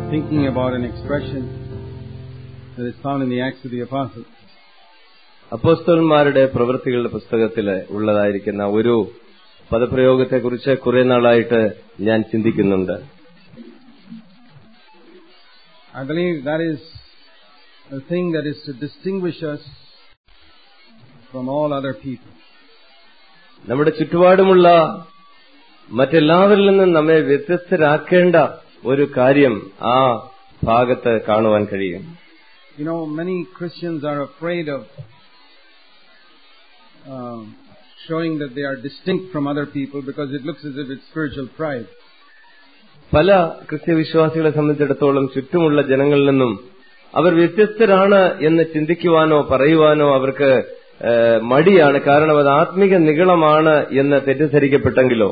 thinking about an expression that is found in the Acts of the Apostles. അപ്പോസ്തലന്മാരുടെ പ്രവൃത്തികളുടെ പുസ്തകത്തിൽ ഉള്ളതായിരിക്കുന്ന ഒരു പദപ്രയോഗത്തെക്കുറിച്ച് കുറെ നാളായിട്ട് ഞാൻ ചിന്തിക്കുന്നുണ്ട് I believe that is a thing that is to distinguish us from all other people. നമ്മുടെ ചുറ്റുപാടുമുള്ള മറ്റെല്ലാവരിൽ നിന്നും നമ്മെ വ്യത്യസ്തരാക്കേണ്ട ഒരു കാര്യം ആ ഭാഗത്ത് കാണുവാൻ കഴിയും You know, many Christians are afraid of um, showing that they are distinct from other people because it looks as if it's spiritual pride. പല ക്രിസ്ത്യവിശ്വാസികളെ സംബന്ധിച്ചിടത്തോളം ചുറ്റുമുള്ള ജനങ്ങളിൽ നിന്നും അവർ വ്യത്യസ്തരാണ് എന്ന് ചിന്തിക്കുവാനോ പറയുവാനോ അവർക്ക് ഏഹ്, മടിയാണ് കാരണം അത് ആത്മിക നിഗളമാണ് എന്ന് തെറ്റിദ്ധരിക്കപ്പെട്ടെങ്കിലോ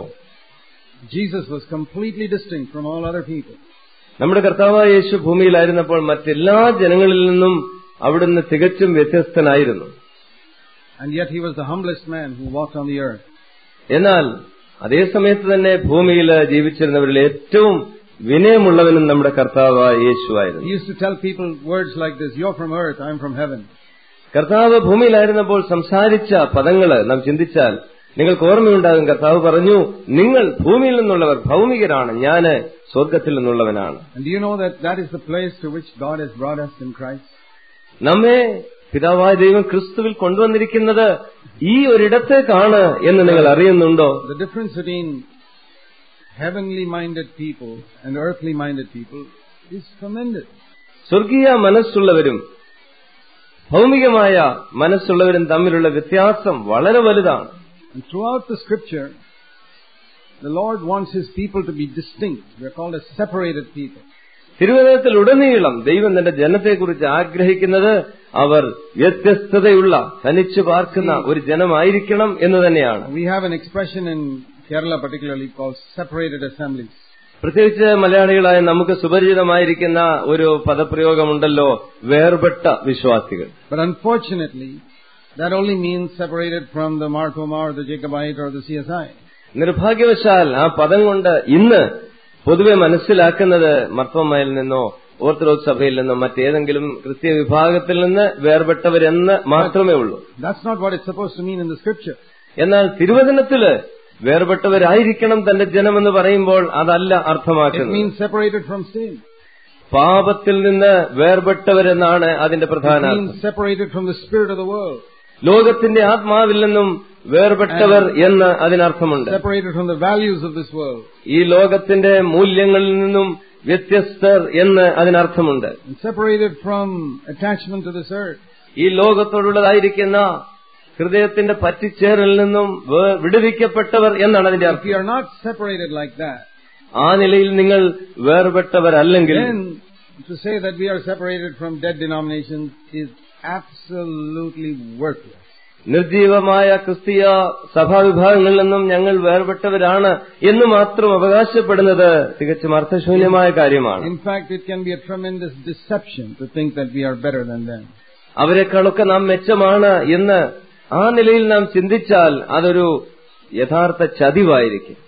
Jesus was completely distinct from all other people. നമ്മുടെ കർത്താവായ യേശു ഭൂമിയിലായിരുന്നപ്പോൾ മറ്റെല്ലാ ജനങ്ങളിൽ നിന്നും അവിടുന്ന് തികച്ചും വ്യത്യസ്തനായിരുന്നു And yet he was the humblest man who walked on the earth. എന്നാൽ അതേ സമയത്ത് തന്നെ ഭൂമിയിൽ ജീവിച്ചിരുന്നവരിൽ ഏറ്റവും വിനയമുള്ളവനും നമ്മുടെ കർത്താവായ He യേശുവായിരുന്നു used to tell people words like this, you're from earth, I'm from heaven. കർത്താവ് ഭൂമിയിലായിരുന്നപ്പോൾ സംസാരിച്ച പദങ്ങള് നാം ചിന്തിച്ചാൽ നിങ്ങൾക്ക് ഓർമ്മയുണ്ടാകും കർത്താവ് പറഞ്ഞു നിങ്ങൾ ഭൂമിയിൽ നിന്നുള്ളവർ ഭൗമികരാണ് ഞാന് സ്വർഗത്തിൽ നിന്നുള്ളവനാണ് And do you know that that is the place to which God has brought us in Christ? നമ്മെ പിതാവായ ദൈവം ക്രിസ്തുവിൽ കൊണ്ടുവന്നിരിക്കുന്നത് ഈ ഒരിടത്തേക്കാണ് എന്ന് നിങ്ങൾ അറിയുന്നുണ്ടോ The difference between heavenly minded people and earthly minded people is tremendous. സ്വർഗീയ മനസ്സുള്ളവരും ഭൗമികമായ മനസ്സുള്ളവരും തമ്മിലുള്ള വ്യത്യാസം വളരെ വലുതാണ് And throughout the scripture, the Lord wants His people to be distinct. We're called as separated people. തിരുവനന്തപുരത്തിൽ ഉടനീളം ദൈവം തന്റെ ജനത്തെക്കുറിച്ച് ആഗ്രഹിക്കുന്നത് അവർ വ്യത്യസ്തതയുള്ള തനിച്ചു പാർക്കുന്ന ഒരു ജനമായിരിക്കണം എന്ന് തന്നെയാണ് We have an expression in Kerala particularly called separated assemblies. പ്രത്യേകിച്ച് മലയാളികളായ നമുക്ക് സുപരിചിതമായിരിക്കുന്ന ഒരു പദപ്രയോഗമുണ്ടല്ലോ വേർപെട്ട വിശ്വാസികൾ But unfortunately, that only means separated from the Marthoma or the Jacobite or the CSI. നിർഭാഗ്യവശാൽ ആ പദം കൊണ്ട് ഇന്ന് പൊതുവെ മനസ്സിലാക്കുന്നത് മർത്തോമയിൽ നിന്നോ ഓർത്തഡോക്സ് സഭയിൽ നിന്നോ മറ്റേതെങ്കിലും ക്രിസ്തീയ വിഭാഗത്തിൽ നിന്ന് വേർപെട്ടവരെന്ന് മാത്രമേ ഉള്ളൂ That's not what it's supposed to mean in the scripture. എന്നാൽ തിരുവചനത്തില് വേർപെട്ടവരായിരിക്കണം തന്റെ ജനമെന്ന് പറയുമ്പോൾ അതല്ല It അർത്ഥമാക്കുന്നത് means separated from sin. പാപത്തിൽ നിന്ന് വേർപെട്ടവരെന്നാണ് അതിന്റെ പ്രധാന It അർത്ഥം. means separated from the spirit of the world. ലോകത്തിന്റെ ആത്മാവിൽ നിന്നും വേർപെട്ടവർ എന്ന് അതിനർത്ഥമുണ്ട് Separated from the values of this world. ഈ ലോകത്തിന്റെ മൂല്യങ്ങളിൽ നിന്നും വ്യത്യസ്തർ എന്ന് അതിനർത്ഥമുണ്ട് And separated from attachment to this earth. ഈ ലോകത്തോടുള്ളതായിരിക്കുന്ന ഹൃദയത്തിന്റെ പറ്റിച്ചേറിൽ നിന്നും വേ- വിടുവിക്കപ്പെട്ടവർ എന്നാണ് അതിന്റെ If അർത്ഥം you are not separated like that, ആ നിലയിൽ നിങ്ങൾ വേർപെട്ടവരല്ലെങ്കിൽ then to say that we are separated from dead denominations is absolutely worthless. നിർജീവമായ ക്രിസ്തീയ സഭാവിഭാഗങ്ങളിൽ നിന്നും ഞങ്ങൾ വേർപെട്ടവരാണ് എന്ന് മാത്രം അവകാശപ്പെടുന്നത് തികച്ചും അർത്ഥശൂന്യമായ കാര്യമാണ് In fact, it can be a tremendous deception to think that we are better than them. അവരെക്കാളൊക്കെ നാം മെച്ചമാണ് എന്ന് ആ നിലയിൽ നാം ചിന്തിച്ചാൽ അതൊരു യഥാർത്ഥ ചതിവായിരിക്കും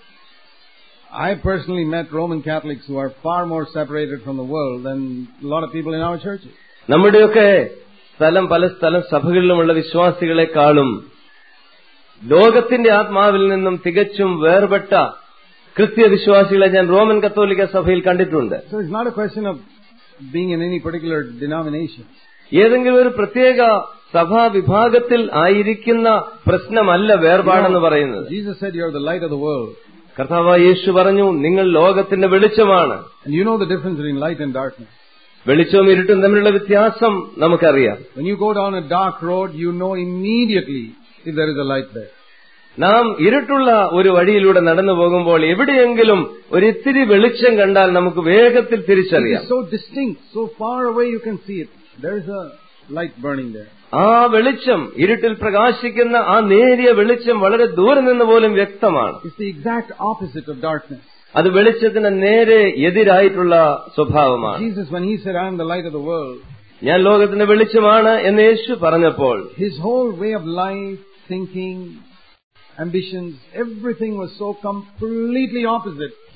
I personally met Roman Catholics who are far more separated from the world than a lot of people in our churches. നമ്മുടെയൊക്കെ സ്ഥലം പല സ്ഥലം സഭകളിലുമുള്ള വിശ്വാസികളെക്കാളും ലോകത്തിന്റെ ആത്മാവിൽ നിന്നും തികച്ചും വേർപെട്ട ക്രിസ്തീയ വിശ്വാസികളെ ഞാൻ റോമൻ കത്തോലിക്ക സഭയിൽ കണ്ടിട്ടുണ്ട് So it's not a question of being in any particular denomination. ഏതെങ്കിലും ഒരു പ്രത്യേക സഭാ വിഭാഗത്തിൽ ആയിരിക്കുന്ന പ്രശ്നമല്ല വേർപാടെന്ന് പറയുന്നത് Jesus said you're the light of the world. കർത്താവ് യേശു പറഞ്ഞു നിങ്ങൾ ലോകത്തിന്റെ വെളിച്ചമാണ് And you know the difference between light and darkness. വെളിച്ചവും ഇരുട്ടും തമ്മിലുള്ള വ്യത്യാസം നമുക്കറിയാം When you go down a dark road, you know immediately if there is a light there. നാം ഇരുട്ടുള്ള ഒരു വഴിയിലൂടെ നടന്നു പോകുമ്പോൾ എവിടെയെങ്കിലും ഒരു ഇത്തിരി വെളിച്ചം കണ്ടാൽ നമുക്ക് വേഗത്തിൽ It തിരിച്ചറിയാം is so distinct, so far away you can see it. There is a light burning there. ആ വെളിച്ചം ഇരുട്ടിൽ പ്രകാശിക്കുന്ന ആ നേരിയ വെളിച്ചം വളരെ ദൂരെ നിന്ന് പോലും വ്യക്തമാണ് It's the exact opposite of darkness. അത് വെളിച്ചത്തിന് നേരെ എതിരായിട്ടുള്ള സ്വഭാവമാണ് Jesus, when he said, I am the light of the world, ഞാൻ ലോകത്തിന്റെ വെളിച്ചമാണ് എന്ന് യേശു പറഞ്ഞപ്പോൾ his whole way of life, thinking, ambitions, everything was so completely opposite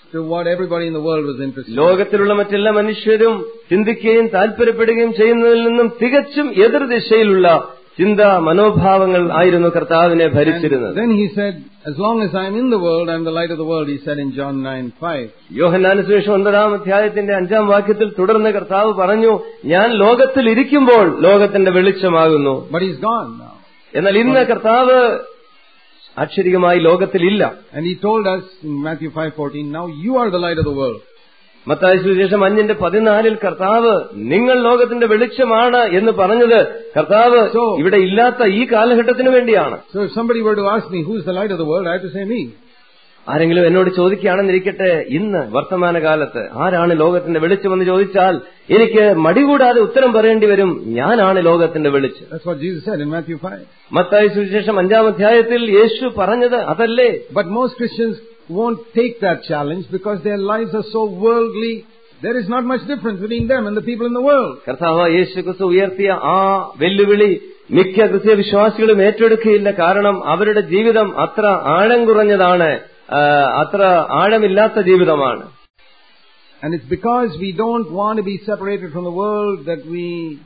to what everybody in the world was interested in. ലോകത്തിലുള്ള മറ്റെല്ലാ മനുഷ്യരും ചിന്തിക്കുകയും താല്പര്യപ്പെടുകയും ചെയ്യുന്നതിൽ നിന്നും തികച്ചും എതിർദിശയിലുള്ള ചിന്ത മനോഭാവങ്ങൾ ആയിരുന്നു കർത്താവിനെ And ഭരിച്ചിരുന്നത് then he said, as long as I'm in the world, I'm the light of the world, he said in John 9, 5. യോഹന്നാന് സുവിശേഷം ഒൻപതാം അധ്യായത്തിന്റെ അഞ്ചാം വാക്യത്തിൽ തുടർന്ന് കർത്താവ് പറഞ്ഞു ഞാൻ ലോകത്തിൽ ഇരിക്കുമ്പോൾ ലോകത്തിന്റെ വെളിച്ചമാകുന്നു But he's gone now. എന്നാൽ ഇന്ന് കർത്താവ് അക്ഷരികമായി ലോകത്തിലില്ല And he told us in Matthew 5:14, now you are the light of the world. മത്തായ സുവിശേഷം അഞ്ചിന്റെ പതിനാലിൽ കർത്താവ് നിങ്ങൾ ലോകത്തിന്റെ വെളിച്ചമാണ് എന്ന് പറഞ്ഞത് കർത്താവ് So- ഇവിടെ ഇല്ലാത്ത ഈ കാലഘട്ടത്തിന് വേണ്ടിയാണ് So if somebody were to ask me, who's the light of the world, I have to say me. ആരെങ്കിലും എന്നോട് ചോദിക്കുകയാണെന്നിരിക്കട്ടെ ഇന്ന് വർത്തമാനകാലത്ത് ആരാണ് ലോകത്തിന്റെ വെളിച്ചമെന്ന് ചോദിച്ചാൽ എനിക്ക് മടികൂടാതെ ഉത്തരം പറയേണ്ടി വരും ഞാനാണ് ലോകത്തിന്റെ വെളിച്ചം That's what Jesus said in Matthew 5. മത്തായ സുവിശേഷം അഞ്ചാം അധ്യായത്തിൽ യേശു പറഞ്ഞത് അതല്ലേ But most Christians won't take that challenge because their lives are so worldly. There is not much difference between them and the people in the world. കർത്താവ് യേശു ക്രിസ്തു ഉയർത്തിയ ആ വെല്ലുവിളി മിക്ക ക്രിസ്ത്യ വിശ്വാസികളും ഏറ്റെടുക്കുകയില്ല കാരണം അവരുടെ ജീവിതം അത്ര ആഴം കുറഞ്ഞതാണ് ആ, അത്ര ആഴമില്ലാത്ത ജീവിതമാണ് And it's because we don't want to be separated from the world that we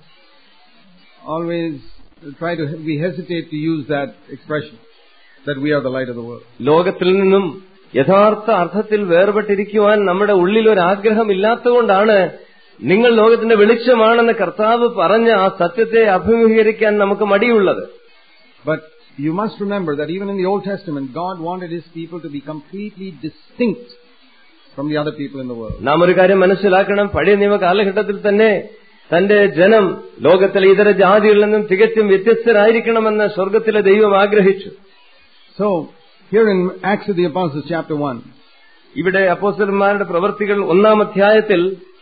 always try to, we hesitate to use that expression, that we are the light of the world. ലോകത്തിൽ നിന്നും യഥാർത്ഥ അർത്ഥത്തിൽ വേർപെട്ടിരിക്കുവാൻ നമ്മുടെ ഉള്ളിൽ ഒരു ആഗ്രഹം ഇല്ലാത്തതുകൊണ്ടാണ് നിങ്ങൾ ലോകത്തിന്റെ വെളിച്ചമാണെന്ന് കർത്താവ് പറഞ്ഞ ആ സത്യത്തെ അഭിമുഖീകരിക്കാൻ നമുക്ക് മടിയുള്ളത് But you must remember that even in the Old Testament, God wanted His people to be completely distinct from the other people in the world. നാം ഒരു കാര്യം മനസ്സിലാക്കണം പഴയ നിയമ കാലഘട്ടത്തിൽ തന്നെ തന്റെ ജനം ലോകത്തിലെ ഇതര ജാതികളിൽ നിന്നും തികച്ചും വ്യത്യസ്തരായിരിക്കണമെന്ന് സ്വർഗത്തിലെ ദൈവം ആഗ്രഹിച്ചു So, here in Acts of the Apostles chapter 1, ഇവിടെ അപ്പോസ്റ്റലന്മാരുടെ പ്രവൃത്തികൾ ഒന്നാം അധ്യായത്തിൽ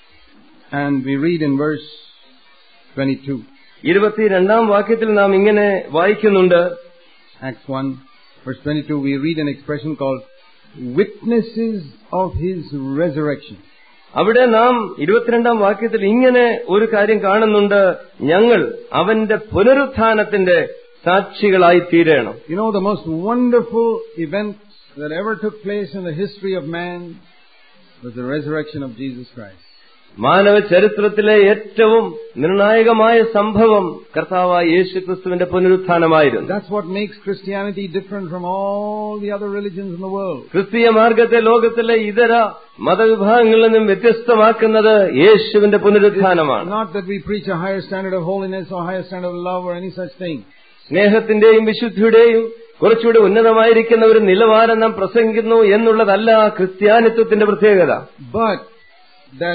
and we read in verse 22, ഇരുപത്തിരണ്ടാം വാക്യത്തിൽ നാം ഇങ്ങനെ വായിക്കുന്നുണ്ട് Acts 1, verse 22, we read an expression called witnesses of His resurrection. അവിടെ നാം ഇരുപത്തിരണ്ടാം വാക്യത്തിൽ ഇങ്ങനെ ഒരു കാര്യം കാണുന്നുണ്ട് ഞങ്ങൾ അവന്റെ പുനരുത്ഥാനത്തിന്റെ സാക്ഷികളായി തീരണം You know, the most wonderful event that ever took place in the history of man was the resurrection of Jesus Christ. മാനവ ചരിത്രത്തിലെ ഏറ്റവും നിർണായകമായ സംഭവം കർത്താവായ യേശു ക്രിസ്തുവിന്റെ പുനരുത്ഥാനമായിരുന്നു That's what makes Christianity different from all the other religions in the world. ക്രിസ്തീയ മാർഗത്തെ ലോകത്തിലെ ഇതര മതവിഭാഗങ്ങളിൽ നിന്നും വ്യത്യസ്തമാക്കുന്നത് യേശുവിന്റെ പുനരുത്ഥാനമാണ് Not that we preach a higher standard of holiness or higher standard of love or any such thing. സ്നേഹത്തിന്റെയും വിശുദ്ധിയുടെയും കുറച്ചുകൂടി ഉന്നതമായിരിക്കുന്ന ഒരു നിലവാരം നാം പ്രസംഗിക്കുന്നു എന്നുള്ളതല്ല ക്രിസ്ത്യാനിത്വത്തിന്റെ പ്രത്യേകത But that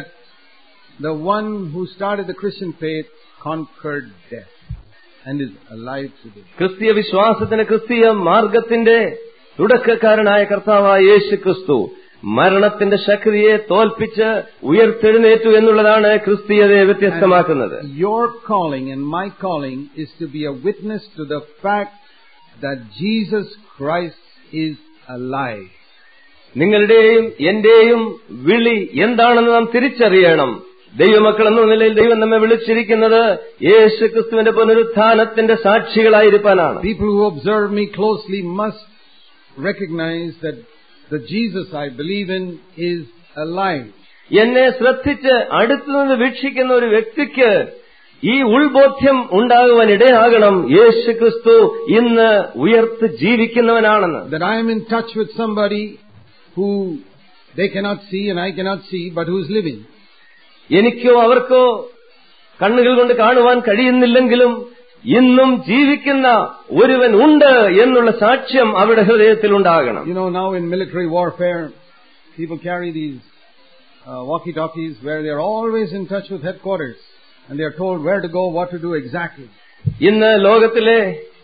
the one who started the Christian faith conquered death and is alive today. ക്രിസ്തീയ വിശ്വാസത്തിന് ക്രിസ്തീയ മാർഗത്തിന്റെ തുടക്കക്കാരനായ കർത്താവായ യേശു ക്രിസ്തു മരണത്തിന്റെ ശക്തിയെ തോൽപ്പിച്ച് ഉയർത്തെഴുന്നേറ്റു എന്നുള്ളതാണ് ക്രിസ്തീയതയെ വ്യത്യസ്തമാക്കുന്നത് Your calling and my calling is to be a witness to the fact that Jesus Christ is alive. നിങ്ങളുടെയും എന്റെയും വിളി എന്താണെന്ന് നാം തിരിച്ചറിയണം ദൈവമക്കൾ എന്ന നിലയിൽ ദൈവം നമ്മെ വിളിച്ചിരിക്കുന്നത് യേശു ക്രിസ്തുവിന്റെ പുനരുത്ഥാനത്തിന്റെ സാക്ഷികളായിരിക്കാനാണ് People who observe me closely must recognize that the Jesus I believe in is alive. എന്നെ ശ്രദ്ധിച്ച് അടുത്തുനിന്ന് വീക്ഷിക്കുന്ന ഒരു വ്യക്തിക്ക് ഈ ഉൾബോധ്യം ഉണ്ടാകുവാൻ ഇടയാകണം യേശു ക്രിസ്തു ഇന്ന് ഉയർത്ത് ജീവിക്കുന്നവനാണെന്ന് That I am in touch with somebody who they cannot see and I cannot see, but who is living. എനിക്കോ അവർക്കോ കണ്ണുകൾ കൊണ്ട് കാണുവാൻ കഴിയുന്നില്ലെങ്കിലും ഇന്നും ജീവിക്കുന്ന ഒരുവൻ ഉണ്ട് എന്നുള്ള സാക്ഷ്യം അവരുടെ ഹൃദയത്തിൽ ഉണ്ടാകണം You know, now in military warfare, people carry these uh, walkie-talkies where they are always in touch with headquarters and they are told where to go, what to do exactly. ഇന്ന് ലോകത്തിലെ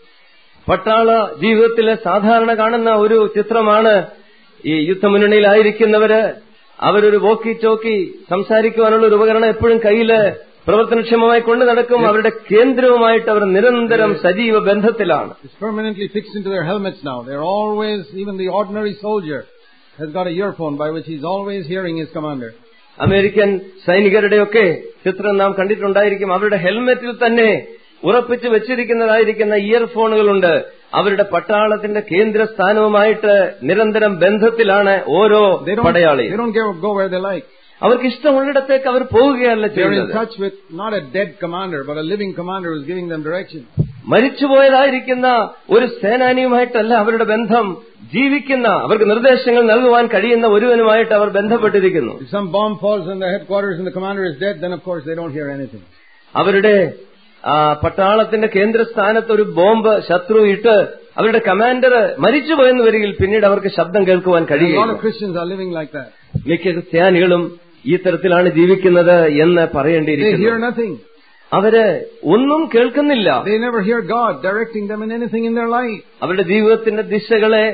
പട്ടാള ജീവിതത്തിലെ സാധാരണ കാണുന്ന ഒരു ചിത്രമാണ് ഈ യുദ്ധമുന്നണിയിലായിരിക്കുന്നവര് അവരൊരു വോക്കി ടോക്കി സംസാരിക്കുവാനുള്ള ഒരു ഉപകരണം എപ്പോഴും കയ്യില് പ്രവർത്തനക്ഷമമായി കൊണ്ടു നടക്കും അവരുടെ കേന്ദ്രവുമായിട്ട് അവർ നിരന്തരം സജീവ ബന്ധത്തിലാണ് It's permanently fixed into their helmets now. They're always, even the ordinary soldier has got a earphone by which he's always hearing his commander. American സൈനികരുടെയൊക്കെ ചിത്രം നാം കണ്ടിട്ടുണ്ടായിരിക്കും അവരുടെ ഹെൽമെറ്റിൽ തന്നെ ഉറപ്പിച്ചു വെച്ചിരിക്കുന്നതായിരിക്കുന്ന ഇയർഫോണുകളുണ്ട് അവരുടെ പട്ടാളത്തിന്റെ കേന്ദ്രസ്ഥാനവുമായിട്ട് നിരന്തരം ബന്ധത്തിലാണ് ഓരോ They don't, പടയാളി they don't go, go where they like. അവർക്ക് ഇഷ്ടമുള്ളിടത്തേക്ക് അവർ പോവുകയല്ല They're in ചെയ്യുന്നത് touch with not a dead commander, but a living commander who's giving them direction. മരിച്ചുപോയതായിരിക്കുന്ന ഒരു സേനാനിയുമായിട്ടല്ല അവരുടെ ബന്ധം ജീവിക്കുന്ന അവർക്ക് നിർദ്ദേശങ്ങൾ നൽകുവാൻ കഴിയുന്ന ഒരുവനുമായിട്ട് അവർ ബന്ധപ്പെട്ടിരിക്കുന്നു If some bomb falls on the headquarters and the commander is dead, then of course they don't hear anything. അവരുടെ ആ, പട്ടാളത്തിന്റെ കേന്ദ്രസ്ഥാനത്ത് ഒരു ബോംബ് ശത്രു ഇട്ട് അവരുടെ കമാൻഡർ മരിച്ചുപോയെന്ന് വരികിൽ പിന്നീട് അവർക്ക് ശബ്ദം കേൾക്കുവാൻ A lot കഴിയില്ല of Christians are living like that. മിക്ക ക്രിസ്ത്യാനികളും ഈ തരത്തിലാണ് ജീവിക്കുന്നത് എന്ന് They hear പറയേണ്ടിയിരിക്കുന്നു nothing. അവര് ഒന്നും കേൾക്കുന്നില്ല They never hear God directing them in anything in their life. അവരുടെ ജീവിതത്തിന്റെ ദിശകളെ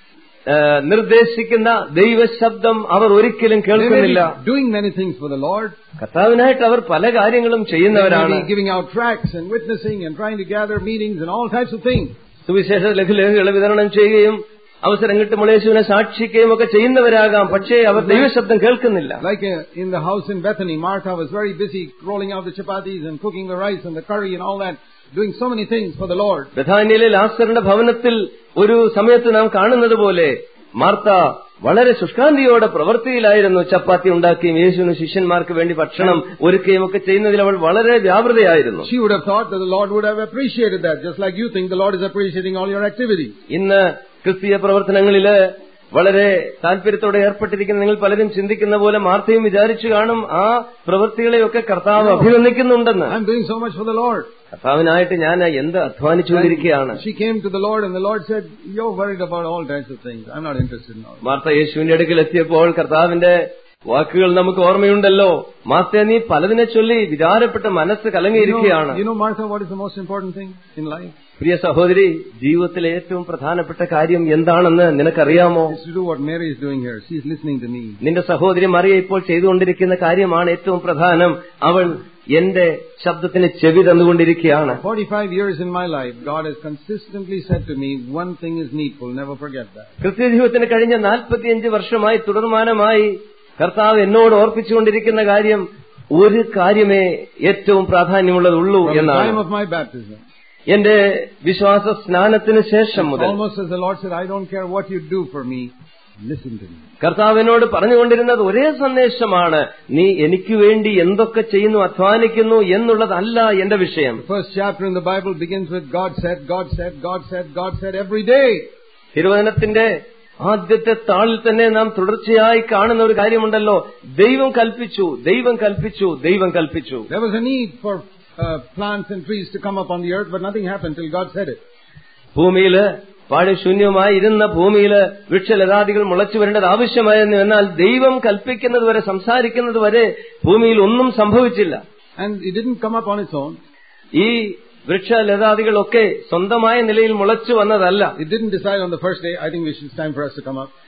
ആ, നിർദ്ദേശിക്കുന്ന ദൈവശബ്ദം അവർ ഒരിക്കലും They may കേൾക്കുന്നില്ല be doing many things for the Lord. കർത്താവിനായിട്ട് അവർ പല കാര്യങ്ങളും They ചെയ്യുന്നവരാണ് may be giving out tracts and witnessing and trying to gather meetings and all types of things. സുവിശേഷ ലഘുലേഖകൾ വിതരണം ചെയ്യുകയും അവസരം കിട്ടുമ്പോൾ യേശുവിനെ സാക്ഷിക്കുകയും ഒക്കെ ചെയ്യുന്നവരാകാം പക്ഷേ അവർ ദൈവശബ്ദം കേൾക്കുന്നില്ല Like uh, in the house in Bethany, Martha was very busy rolling out the chapatis and cooking the rice and the curry and all that, doing so many things for the Lord. ബഥാനിയിലെ ലാസറിന്റെ ഭവനത്തിൽ ഒരു സമയത്ത് നാം കാണുന്നത് പോലെ Martha വളരെ ശുഷ്കാന്തിയോടെ പ്രവൃത്തിയിലായിരുന്നു ചപ്പാത്തി ഉണ്ടാക്കിയും യേശുവിന് ശിഷ്യന്മാർക്ക് വേണ്ടി ഭക്ഷണം ഒരുക്കുകയും ഒക്കെ ചെയ്യുന്നതിൽ അവൾ വളരെ വ്യാപൃതയായിരുന്നു She would have thought that the Lord would have appreciated that, just like you think the Lord is appreciating all your activities. ഇന്ന് ക്രിസ്തീയ പ്രവർത്തനങ്ങളില് വളരെ താല്പര്യത്തോടെ ഏർപ്പെട്ടിരിക്കുന്ന നിങ്ങൾ പലരും ചിന്തിക്കുന്ന പോലെ മാർത്തയും വിചാരിച്ചു കാണും ആ പ്രവൃത്തികളെയൊക്കെ കർത്താവ് അഭിനന്ദിക്കുന്നുണ്ടെന്ന് I'm doing so much for the Lord. കർത്താവിനായിട്ട് ഞാൻ എന്ത് അധ്വാനിച്ചുകൊണ്ടിരിക്കുകയാണ് She came to the Lord and the Lord said, You're worried about all types of things. I'm not interested in all. that." Martha യേശുവിന്റെ അടുക്കൽ എത്തിയപ്പോൾ കർത്താവിന്റെ വാക്കുകൾ നമുക്ക് ഓർമ്മയുണ്ടല്ലോ മാർത്ത നീ പലതിനെ ചൊല്ലി വിചാരപ്പെട്ട് മനസ്സ് You കലങ്ങിയിരിക്കുകയാണ് know, you know, Martha, what is the most important thing in life? പ്രിയ സഹോദരി ജീവിതത്തിലെ ഏറ്റവും പ്രധാനപ്പെട്ട കാര്യം എന്താണെന്ന് നിനക്കറിയാമോ It's to do what Mary is doing here. She's listening to me. നിന്റെ സഹോദരി മറിയ ഇപ്പോൾ ചെയ്തുകൊണ്ടിരിക്കുന്ന കാര്യമാണ് ഏറ്റവും പ്രധാനം അവൾ എന്റെ ശബ്ദത്തിന് ചെവി തന്നുകൊണ്ടിരിക്കുകയാണ് 45 years in my life, God has consistently said to me, one thing is needful, never forget that. ക്രിസ്ത്യജീവിതത്തിന് കഴിഞ്ഞ നാൽപ്പത്തിയഞ്ച് വർഷമായി തുടർമാനമായി കർത്താവ് എന്നോട് ഓർപ്പിച്ചുകൊണ്ടിരിക്കുന്ന കാര്യം ഒരു കാര്യമേ ഏറ്റവും പ്രാധാന്യമുള്ളതുള്ളൂ From the എന്നാണ് time of my baptism, എന്റെ വിശ്വാസ സ്നാനത്തിന് ശേഷം മുതൽ almost as the Lord said, I don't care what you do for me, listen to me. കർത്താവിനോട് പറഞ്ഞുകൊണ്ടിരുന്നത് ഒരേ സന്ദേശമാണ് നീ എനിക്ക് വേണ്ടി എന്തൊക്കെ ചെയ്യുന്നു അധ്വാനിക്കുന്നു എന്നുള്ളതല്ല എന്റെ വിഷയം The first chapter in the Bible begins with God said, God said, God said, God said every day. തിരുവചനത്തിന്റെ ആദ്യത്തെ താളിൽ തന്നെ നാം തുടർച്ചയായി കാണുന്ന ഒരു കാര്യമുണ്ടല്ലോ ദൈവം കൽപ്പിച്ചു ദൈവം കൽപ്പിച്ചു ദൈവം കൽപ്പിച്ചു There was a need for uh, plants and trees to come up on the earth, but nothing happened till God said it. ഭൂമിയില് പാടി ശൂന്യമായി ഇരുന്ന ഭൂമിയില് വൃക്ഷലതാദികൾ മുളച്ചു വരേണ്ടത് ആവശ്യമായിരുന്നു എന്നാൽ ദൈവം കൽപ്പിക്കുന്നത് വരെ സംസാരിക്കുന്നത് വരെ ഭൂമിയിൽ ഒന്നും സംഭവിച്ചില്ല And it didn't come up on its own. ഈ വൃക്ഷലതാദികളൊക്കെ സ്വന്തമായ നിലയിൽ മുളച്ചു വന്നതല്ല It didn't decide on the first day, I think we should, it's time for us to come up.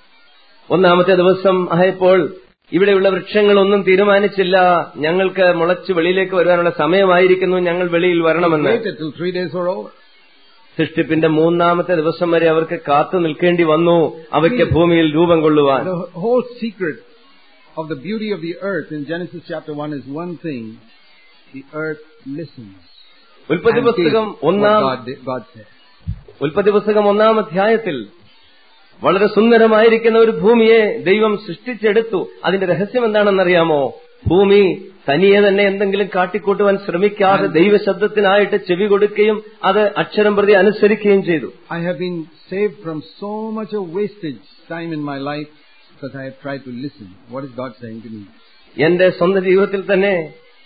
ഒന്നാമത്തെ ദിവസം ആയപ്പോൾ ഇവിടെയുള്ള വൃക്ഷങ്ങളൊന്നും തീരുമാനിച്ചില്ല ഞങ്ങൾക്ക് മുളച്ച് വെളിയിലേക്ക് വരുവാനുള്ള സമയമായിരിക്കുന്നു ഞങ്ങൾ വെളിയിൽ വരണമെന്ന് Waited till three days were over. സൃഷ്ടിപ്പിന്റെ മൂന്നാമത്തെ ദിവസം വരെ അവർക്ക് കാത്തു നിൽക്കേണ്ടി വന്നു അവയ്ക്ക് ഭൂമിയിൽ രൂപം കൊള്ളുവാൻ The whole secret of the beauty of the earth in Genesis chapter 1 is one thing. The earth listens. ഉൽപ്പത്തി and പുസ്തകം hears what ഒന്നാം God, did- God said. ഉൽപ്പത്തി പുസ്തകം ഒന്നാം അധ്യായത്തിൽ വളരെ സുന്ദരമായിരിക്കുന്ന ഒരു ഭൂമിയെ ദൈവം സൃഷ്ടിച്ചെടുത്തു അതിന്റെ രഹസ്യം എന്താണെന്നറിയാമോ ഭൂമി തനിയെ തന്നെ എന്തെങ്കിലും കാട്ടിക്കൂട്ടുവാൻ ശ്രമിക്കാതെ ദൈവശബ്ദത്തിനായിട്ട് ചെവി കൊടുക്കുകയും അത് അക്ഷരം പ്രതി അനുസരിക്കുകയും ചെയ്തു I have been saved from so much of wastage time in my life because I have tried to listen. What is God saying to me? എന്റെ സ്വന്തം ജീവിതത്തിൽ തന്നെ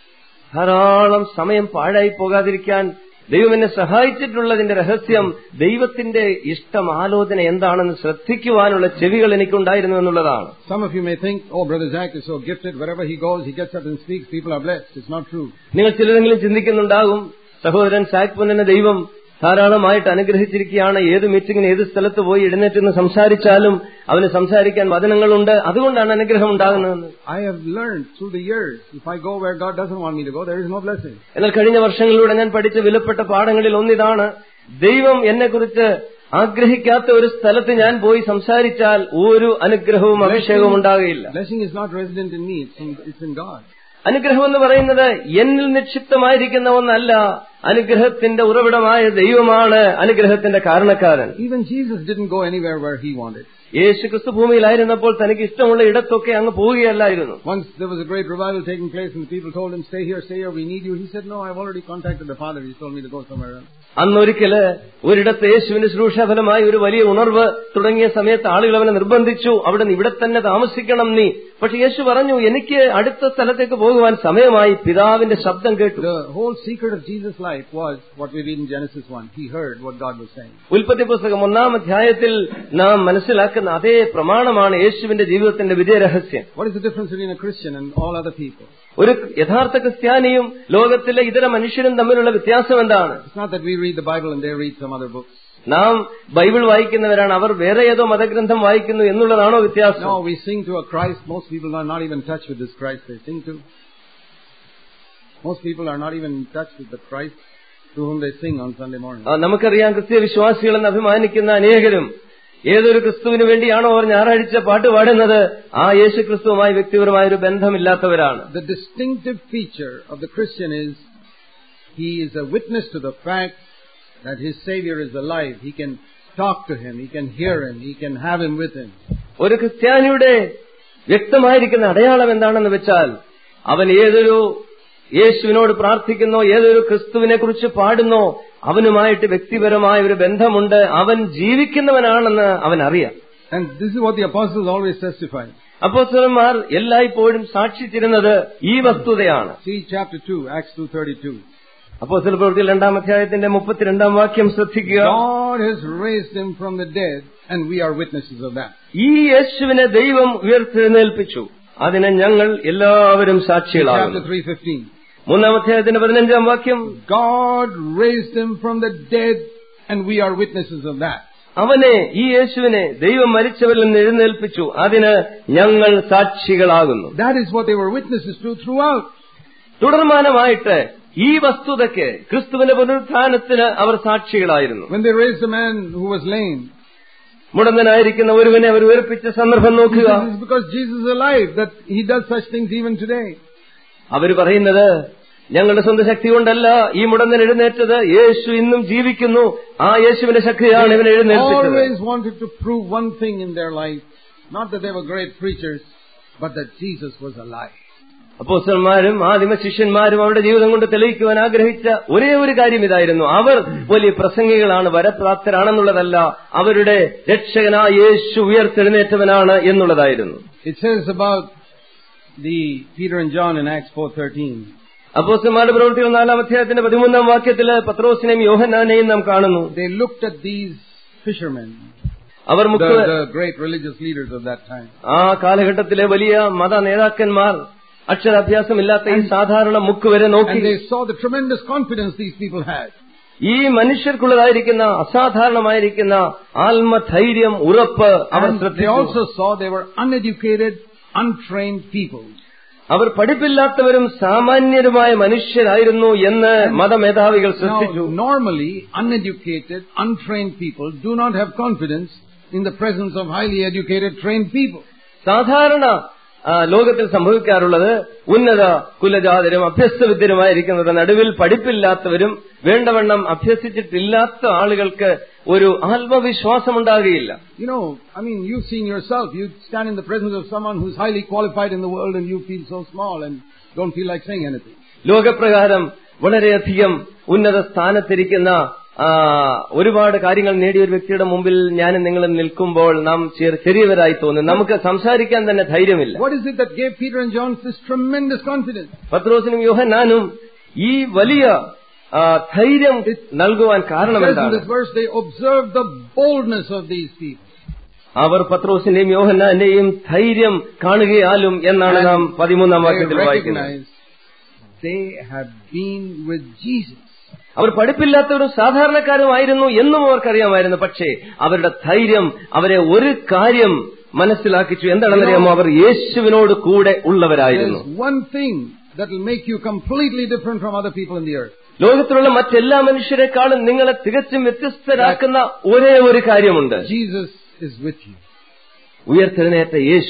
ധാരാളം സമയം പാഴായി പോകാതിരിക്കാൻ ദൈവം എന്നെ സഹായിച്ചിട്ടുള്ളതിന്റെ രഹസ്യം ദൈവത്തിന്റെ ഇഷ്ടം ആലോചന എന്താണെന്ന് ശ്രദ്ധിക്കുവാനുള്ള ചെവികൾ എനിക്കുണ്ടായിരുന്നു എന്നുള്ളതാണ് Some of you may think, oh, Brother Zach is so gifted. Wherever he goes, he gets up and speaks. People are blessed. It's not true. നിങ്ങൾ ചിലരെങ്കിലും ചിന്തിക്കുന്നുണ്ടാകും സഹോദരൻ സാക് പുന്നനെ ദൈവം ധാരാളമായിട്ട് അനുഗ്രഹിച്ചിരിക്കുകയാണ് ഏത് മീറ്റിംഗിന് ഏത് സ്ഥലത്ത് പോയി എഴുന്നേറ്റ് നിന്ന് സംസാരിച്ചാലും അവന് സംസാരിക്കാൻ വചനങ്ങളുണ്ട് അതുകൊണ്ടാണ് അനുഗ്രഹം ഉണ്ടാകുന്നതെന്ന് I have learned through the years, if I go where God doesn't want me to go, there is no blessing. എന്നാൽ കഴിഞ്ഞ വർഷങ്ങളിലൂടെ ഞാൻ പഠിച്ച വിലപ്പെട്ട പാഠങ്ങളിൽ ഒന്നിതാണ് ദൈവം എന്നെക്കുറിച്ച് ആഗ്രഹിക്കാത്ത ഒരു സ്ഥലത്ത് ഞാൻ പോയി സംസാരിച്ചാൽ ഒരു അനുഗ്രഹവും അഭിഷേകവും ഉണ്ടാകുകയില്ല Blessing is not resident in me, it's in, it's in God. അനുഗ്രഹം എന്ന് പറയുന്നത് എന്നിൽ നിക്ഷിപ്തമായിരിക്കുന്ന ഒന്നല്ല അനുഗ്രഹത്തിന്റെ ഉറവിടമായ ദൈവമാണ് അനുഗ്രഹത്തിന്റെ കാരണക്കാരൻ Even Jesus didn't go anywhere where he wanted. യേശു ക്രിസ്തു ഭൂമിയിലായിരുന്നപ്പോൾ തനിക്ക് ഇഷ്ടമുള്ള ഇടത്തൊക്കെ അങ്ങ് പോവുകയല്ലായിരുന്നു Once there was a great revival taking place and the people told him, stay here, stay here, we need you. He said, no, I've already contacted the Father. He told me to go somewhere else. അന്നൊരിക്കല് ഒരിടത്ത് യേശുവിന്റെ ശുശ്രൂഷാഫലമായി ഒരു വലിയ ഉണർവ് തുടങ്ങിയ സമയത്ത് ആളുകൾ അവനെ നിർബന്ധിച്ചു അവിടെ നിന്ന് ഇവിടെ തന്നെ താമസിക്കണം നീ പക്ഷെ യേശു പറഞ്ഞു എനിക്ക് അടുത്ത സ്ഥലത്തേക്ക് പോകുവാൻ സമയമായി പിതാവിന്റെ ശബ്ദം കേട്ടു The whole secret of Jesus' life was what we read in Genesis 1. He heard what God was saying. ഉൽപ്പത്തി പുസ്തകം ഒന്നാം അധ്യായത്തിൽ നാം മനസ്സിലാക്കുന്ന അതേ പ്രമാണമാണ് യേശുവിന്റെ ജീവിതത്തിന്റെ വിജയരഹസ്യം What is the difference between a Christian and all other people? ഒരു യഥാർത്ഥ ക്രിസ്ത്യാനിയും ലോകത്തിലെ ഇതര മനുഷ്യരും തമ്മിലുള്ള വ്യത്യാസം എന്താണ് It's not that we read the Bible and they read some other books. നാം ബൈബിൾ വായിക്കുന്നവരാണ് അവർ വേറെ ഏതോ മതഗ്രന്ഥം വായിക്കുന്നു എന്നുള്ളതാണോ വ്യത്യാസം No, we sing to a Christ. Most people are not even in touch with this Christ they sing to. Most people are not even in touch with the Christ to whom they sing on Sunday morning. ആ, നമുക്കറിയാം ക്രിസ്തീയ വിശ്വാസികളെന്ന് അഭിമാനിക്കുന്ന അനേകരും ഏതൊരു ക്രിസ്തുവിന് വേണ്ടിയാണോ അവർ ഞായറാഴ്ച പാട്ട് പാടുന്നത് ആ യേശു ക്രിസ്തുവുമായി വ്യക്തിപരമായ ഒരു ബന്ധമില്ലാത്തവരാണ് The distinctive feature of the Christian is he is a witness to the fact that his Savior is alive. He can talk to him, he can hear him, he can have him with him. ഒരു ക്രിസ്ത്യാനിയുടെ വ്യക്തമായിരിക്കുന്ന അടയാളം എന്താണെന്ന് വെച്ചാൽ അവൻ ഏതൊരു യേശുവിനോട് പ്രാർത്ഥിക്കുന്നോ ഏതൊരു ക്രിസ്തുവിനെ കുറിച്ച് പാടുന്നോ അവനുമായിട്ട് വ്യക്തിപരമായ ഒരു ബന്ധമുണ്ട് അവൻ ജീവിക്കുന്നവനാണെന്ന് അവൻ അറിയാം And this is what the apostles always testify. അപ്പോസ്തലന്മാർ എല്ലായ്പ്പോഴും സാക്ഷിച്ചിരുന്നത് ഈ വസ്തുതയാണ് See chapter 2, Acts 2.32. അപ്പോസ്തല പ്രവൃത്തി രണ്ടാം അധ്യായത്തിന്റെ മുപ്പത്തിരണ്ടാം വാക്യം ശ്രദ്ധിക്കുക God has raised him from the dead and we are witnesses of that. ഈ യേശുവിനെ ദൈവം ഉയർത്തെഴുന്നേൽപ്പിച്ചു അതിന് ഞങ്ങൾ എല്ലാവരും Chapter സാക്ഷികളാകുന്നു 3.15. മൂന്നാം അധ്യായത്തിന്റെ പതിനഞ്ചാം വാക്യം God raised him from the dead and we are witnesses of that. അവനെ ഈ യേശുവിനെ ദൈവം മരിച്ചവരിൽ നിന്ന് എഴുന്നേൽപ്പിച്ചു അതിന് ഞങ്ങൾ സാക്ഷികളാകുന്നു That is what they were witnesses to throughout. തുടർമാനമായിട്ട് ഈ വസ്തുതയ്ക്ക് ക്രിസ്തുവിന്റെ പുനരുത്ഥാനത്തിന് അവർ സാക്ഷികളായിരുന്നു When they raised a man who was lame, മുടന്തനായിരിക്കുന്ന ഒരുവനെ അവർ ഉയർപ്പിച്ച സന്ദർഭം He നോക്കുക says, It's because Jesus is alive that he does such things even today. അവർ പറയുന്നത് ഞങ്ങളുടെ സ്വന്തം ശക്തി കൊണ്ടല്ല ഈ മുടന്തൻ എഴുന്നേറ്റത് യേശു ഇന്നും ജീവിക്കുന്നു ആ യേശുവിന്റെ ശക്തിയാണ് ഇവനെ എഴുന്നേൽപ്പിച്ചത് Always wanted to prove one thing in their life, not that they were great preachers, but that Jesus was alive. അപ്പോസ്റ്റന്മാരും ആദിമ ശിഷ്യന്മാരും അവരുടെ ജീവിതം കൊണ്ട് തെളിയിക്കുവാൻ ആഗ്രഹിച്ച ഒരേ ഒരു കാര്യം ഇതായിരുന്നു അവർ വലിയ പ്രസംഗികളാണ് വരപ്രാപ്തരാണെന്നുള്ളതല്ല അവരുടെ രക്ഷകനായ യേശു ഉയർത്തെഴുന്നേറ്റവനാണ് എന്നുള്ളതായിരുന്നു It says about the Peter and John in Acts 4:13. അപ്പോസ്റ്റന്മാരുടെ പ്രവൃത്തികൾ നാലാം അധ്യായത്തിന്റെ പതിമൂന്നാം വാക്യത്തില് പത്രോസിനെയും യോഹന്നാനെയും നാം കാണുന്നു They looked at these fishermen, our the, മുഖ the great religious leaders of that time. ആ കാലഘട്ടത്തിലെ വലിയ മത നേതാക്കന്മാർ അക്ഷരാഭ്യാസമില്ലാത്ത ഈ സാധാരണ മുക്ക് വരെ നോക്കി And they saw the tremendous confidence these people had. ഈ മനുഷ്യർക്കുള്ളതായിരിക്കുന്ന അസാധാരണമായിരിക്കുന്ന ആത്മധൈര്യം ഉറപ്പ് അവർ And they ശ്രദ്ധിച്ചു also saw they were uneducated, untrained people. അവർ പഠിപ്പില്ലാത്തവരും സാമാന്യരുമായ മനുഷ്യരായിരുന്നു എന്ന് മതമേധാവികൾ ശ്രദ്ധിച്ചു Now, normally, uneducated, untrained people do not have confidence in the presence of highly educated, trained people. സാധാരണ ആ, ലോകത്തിൽ സംഭവിക്കാറുള്ളത് ഉന്നത കുലജാതരും അഭ്യസ്തവിദ്യരുമായിരിക്കുന്നത് നടുവിൽ പഠിപ്പില്ലാത്തവരും വേണ്ടവണ്ണം അഭ്യസിച്ചിട്ടില്ലാത്ത ആളുകൾക്ക് ഒരു ആത്മവിശ്വാസമുണ്ടാകുകയില്ല You know, I mean, you've seen yourself. You stand in the presence of someone who's highly qualified in the world and you feel so small and don't feel like saying anything. ലോകപ്രകാരം വളരെയധികം ഉന്നത സ്ഥാനത്തിരിക്കുന്ന ആ, ഒരുപാട് കാര്യങ്ങൾ നേടിയ ഒരു വ്യക്തിയുടെ മുമ്പിൽ ഞാനും നിങ്ങളും നിൽക്കുമ്പോൾ നാം ചെറിയ- ചെറിയവരായി തോന്നും നമുക്ക് സംസാരിക്കാൻ തന്നെ ധൈര്യമില്ല What is it that gave Peter and John this tremendous confidence? പത്രോസിനും യോഹന്നാനും ഈ വലിയ ആ, ധൈര്യം നൽകുവാൻ It കാരണം says in എന്താണ് this verse, they observed the boldness of these people. അവർ പത്രോസിന്റെയും യോഹന്നാന്റെയും ധൈര്യം കാണുകയാലും എന്നാണ് നാം പതിമൂന്നാം They വാക്യത്തിൽ വായിക്കുന്നത് recognized they had been with Jesus. അവർ പഠിപ്പില്ലാത്തവരും സാധാരണക്കാരുമായിരുന്നു എന്നും അവർക്കറിയാമായിരുന്നു പക്ഷേ അവരുടെ ധൈര്യം അവരെ ഒരു കാര്യം മനസ്സിലാക്കിച്ചു എന്താണെന്നറിയാമോ അവർ യേശുവിനോട് കൂടെ ഉള്ളവരായിരുന്നു There's one thing that will make you completely different from other people in the earth. ലോകത്തിലുള്ള മറ്റെല്ലാ മനുഷ്യരെക്കാളും നിങ്ങളെ തികച്ചും വ്യത്യസ്തരാക്കുന്ന ഒരേ ഒരു കാര്യമുണ്ട് Jesus is with you. ഉയർത്തെഴുന്നേറ്റ യേശു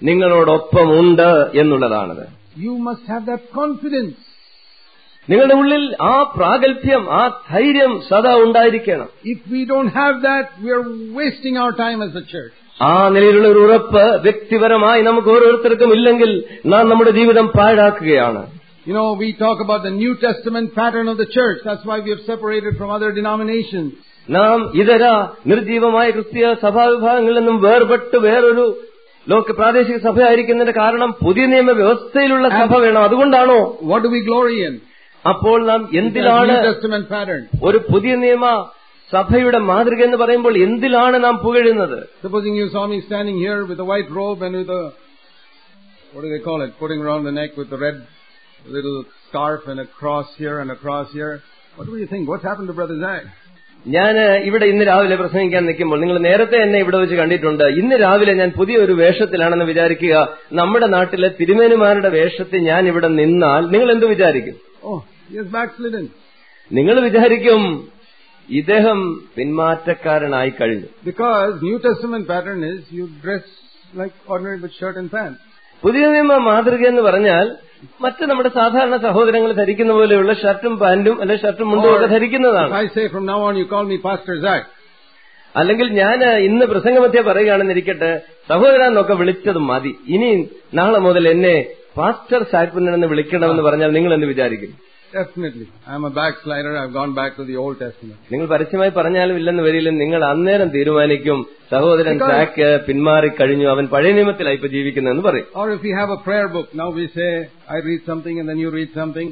നിങ്ങളോടൊപ്പമുണ്ട് എന്നുള്ളതാണത് You must have that confidence. നിങ്ങളുടെ ഉള്ളിൽ ആ പ്രാഗൽഭ്യം ആ ധൈര്യം സദാ ഉണ്ടായിരിക്കണം If we don't have that, we are wasting our time as a church. ആ നിലയിലുള്ള ഒരു ഉറപ്പ് വ്യക്തിപരമായി നമുക്ക് ഓരോരുത്തർക്കും ഇല്ലെങ്കിൽ നാം നമ്മുടെ ജീവിതം പാഴാക്കുകയാണ് You know, we talk about the New Testament pattern of the church. That's why we have separated from other denominations. നാം ഇതര നിർജീവമായ ക്രിസ്തീയ സഭാവിഭാഗങ്ങളിൽ നിന്നും വേർപെട്ട് വേറൊരു ലോക പ്രാദേശിക സഭയായിരിക്കുന്നതിന്റെ കാരണം പുതിയ നിയമ വ്യവസ്ഥയിലുള്ള സഭ വേണം അതുകൊണ്ടാണോ What do we glory in? അപ്പോൾ നാം It's the എന്തിലാണ് New Testament pattern. ഒരു പുതിയ നിയമ സഭയുടെ മാതൃക എന്ന് പറയുമ്പോൾ എന്തിലാണ് നാം പുകഴുന്നത് Supposing you saw me standing here with a white robe and with a, what do they call it, putting around the neck with the red little scarf and a cross here and a cross here. What do you think? What's happened to Brother Zach? ഞാൻ ഇവിടെ ഇന്ന് രാവിലെ പ്രസംഗിക്കാൻ നിൽക്കുമ്പോൾ നിങ്ങൾ നേരത്തെ എന്നെ ഇവിടെ വെച്ച് കണ്ടിട്ടുണ്ട് ഇന്ന് രാവിലെ ഞാൻ പുതിയൊരു വേഷത്തിലാണെന്ന് വിചാരിക്കുക നമ്മുടെ നാട്ടിലെ തിരുമേനുമാരുടെ വേഷത്തിൽ ഞാൻ ഇവിടെ നിന്നാൽ നിങ്ങൾ എന്ത് വിചാരിക്കും Oh, he has backslidden. നിങ്ങൾ വിചാരിക്കും ഇദ്ദേഹം പിന്മാറ്റക്കാരനായി കഴിഞ്ഞു Because New Testament pattern is you dress like ordinary with shirt and pants. പുതിയ നിയമ മാതൃക എന്ന് പറഞ്ഞാൽ മറ്റ് നമ്മുടെ സാധാരണ സഹോദരങ്ങൾ ധരിക്കുന്ന പോലെയുള്ള ഷർട്ടും പാന്റും അല്ലെ ഷർട്ടും മുണ്ടും ഒക്കെ If ധരിക്കുന്നതാണ് I say from now on you call me Pastor Zach, അല്ലെങ്കിൽ ഞാൻ ഇന്ന് പ്രസംഗമധ്യ പറയുകയാണെന്നിരിക്കട്ടെ സഹോദരനൊക്കെ വിളിച്ചത് മതി ഇനി നാളെ മുതൽ എന്നെ പാസ്റ്റർ സാക്പുന്നൻ എന്ന് വിളിക്കണമെന്ന് പറഞ്ഞാൽ നിങ്ങൾ എന്ത് വിചാരിക്കും definitely. I'm a backslider. I've gone back to the Old Testament. നിങ്ങൾ പരസ്യമായി പറഞ്ഞാലും ഇല്ലെന്ന് വരില്ല നിങ്ങൾ അന്നേരം തീരുമാനിക്കും സഹോദരൻ Because- സാക്ക് പിന്മാറിക്കഴിഞ്ഞു അവൻ പഴയ നിയമത്തിലായി ഇപ്പൊ ജീവിക്കുന്നതെന്ന് പറയും Or if we have a prayer book, now we say, I read something and then you read something.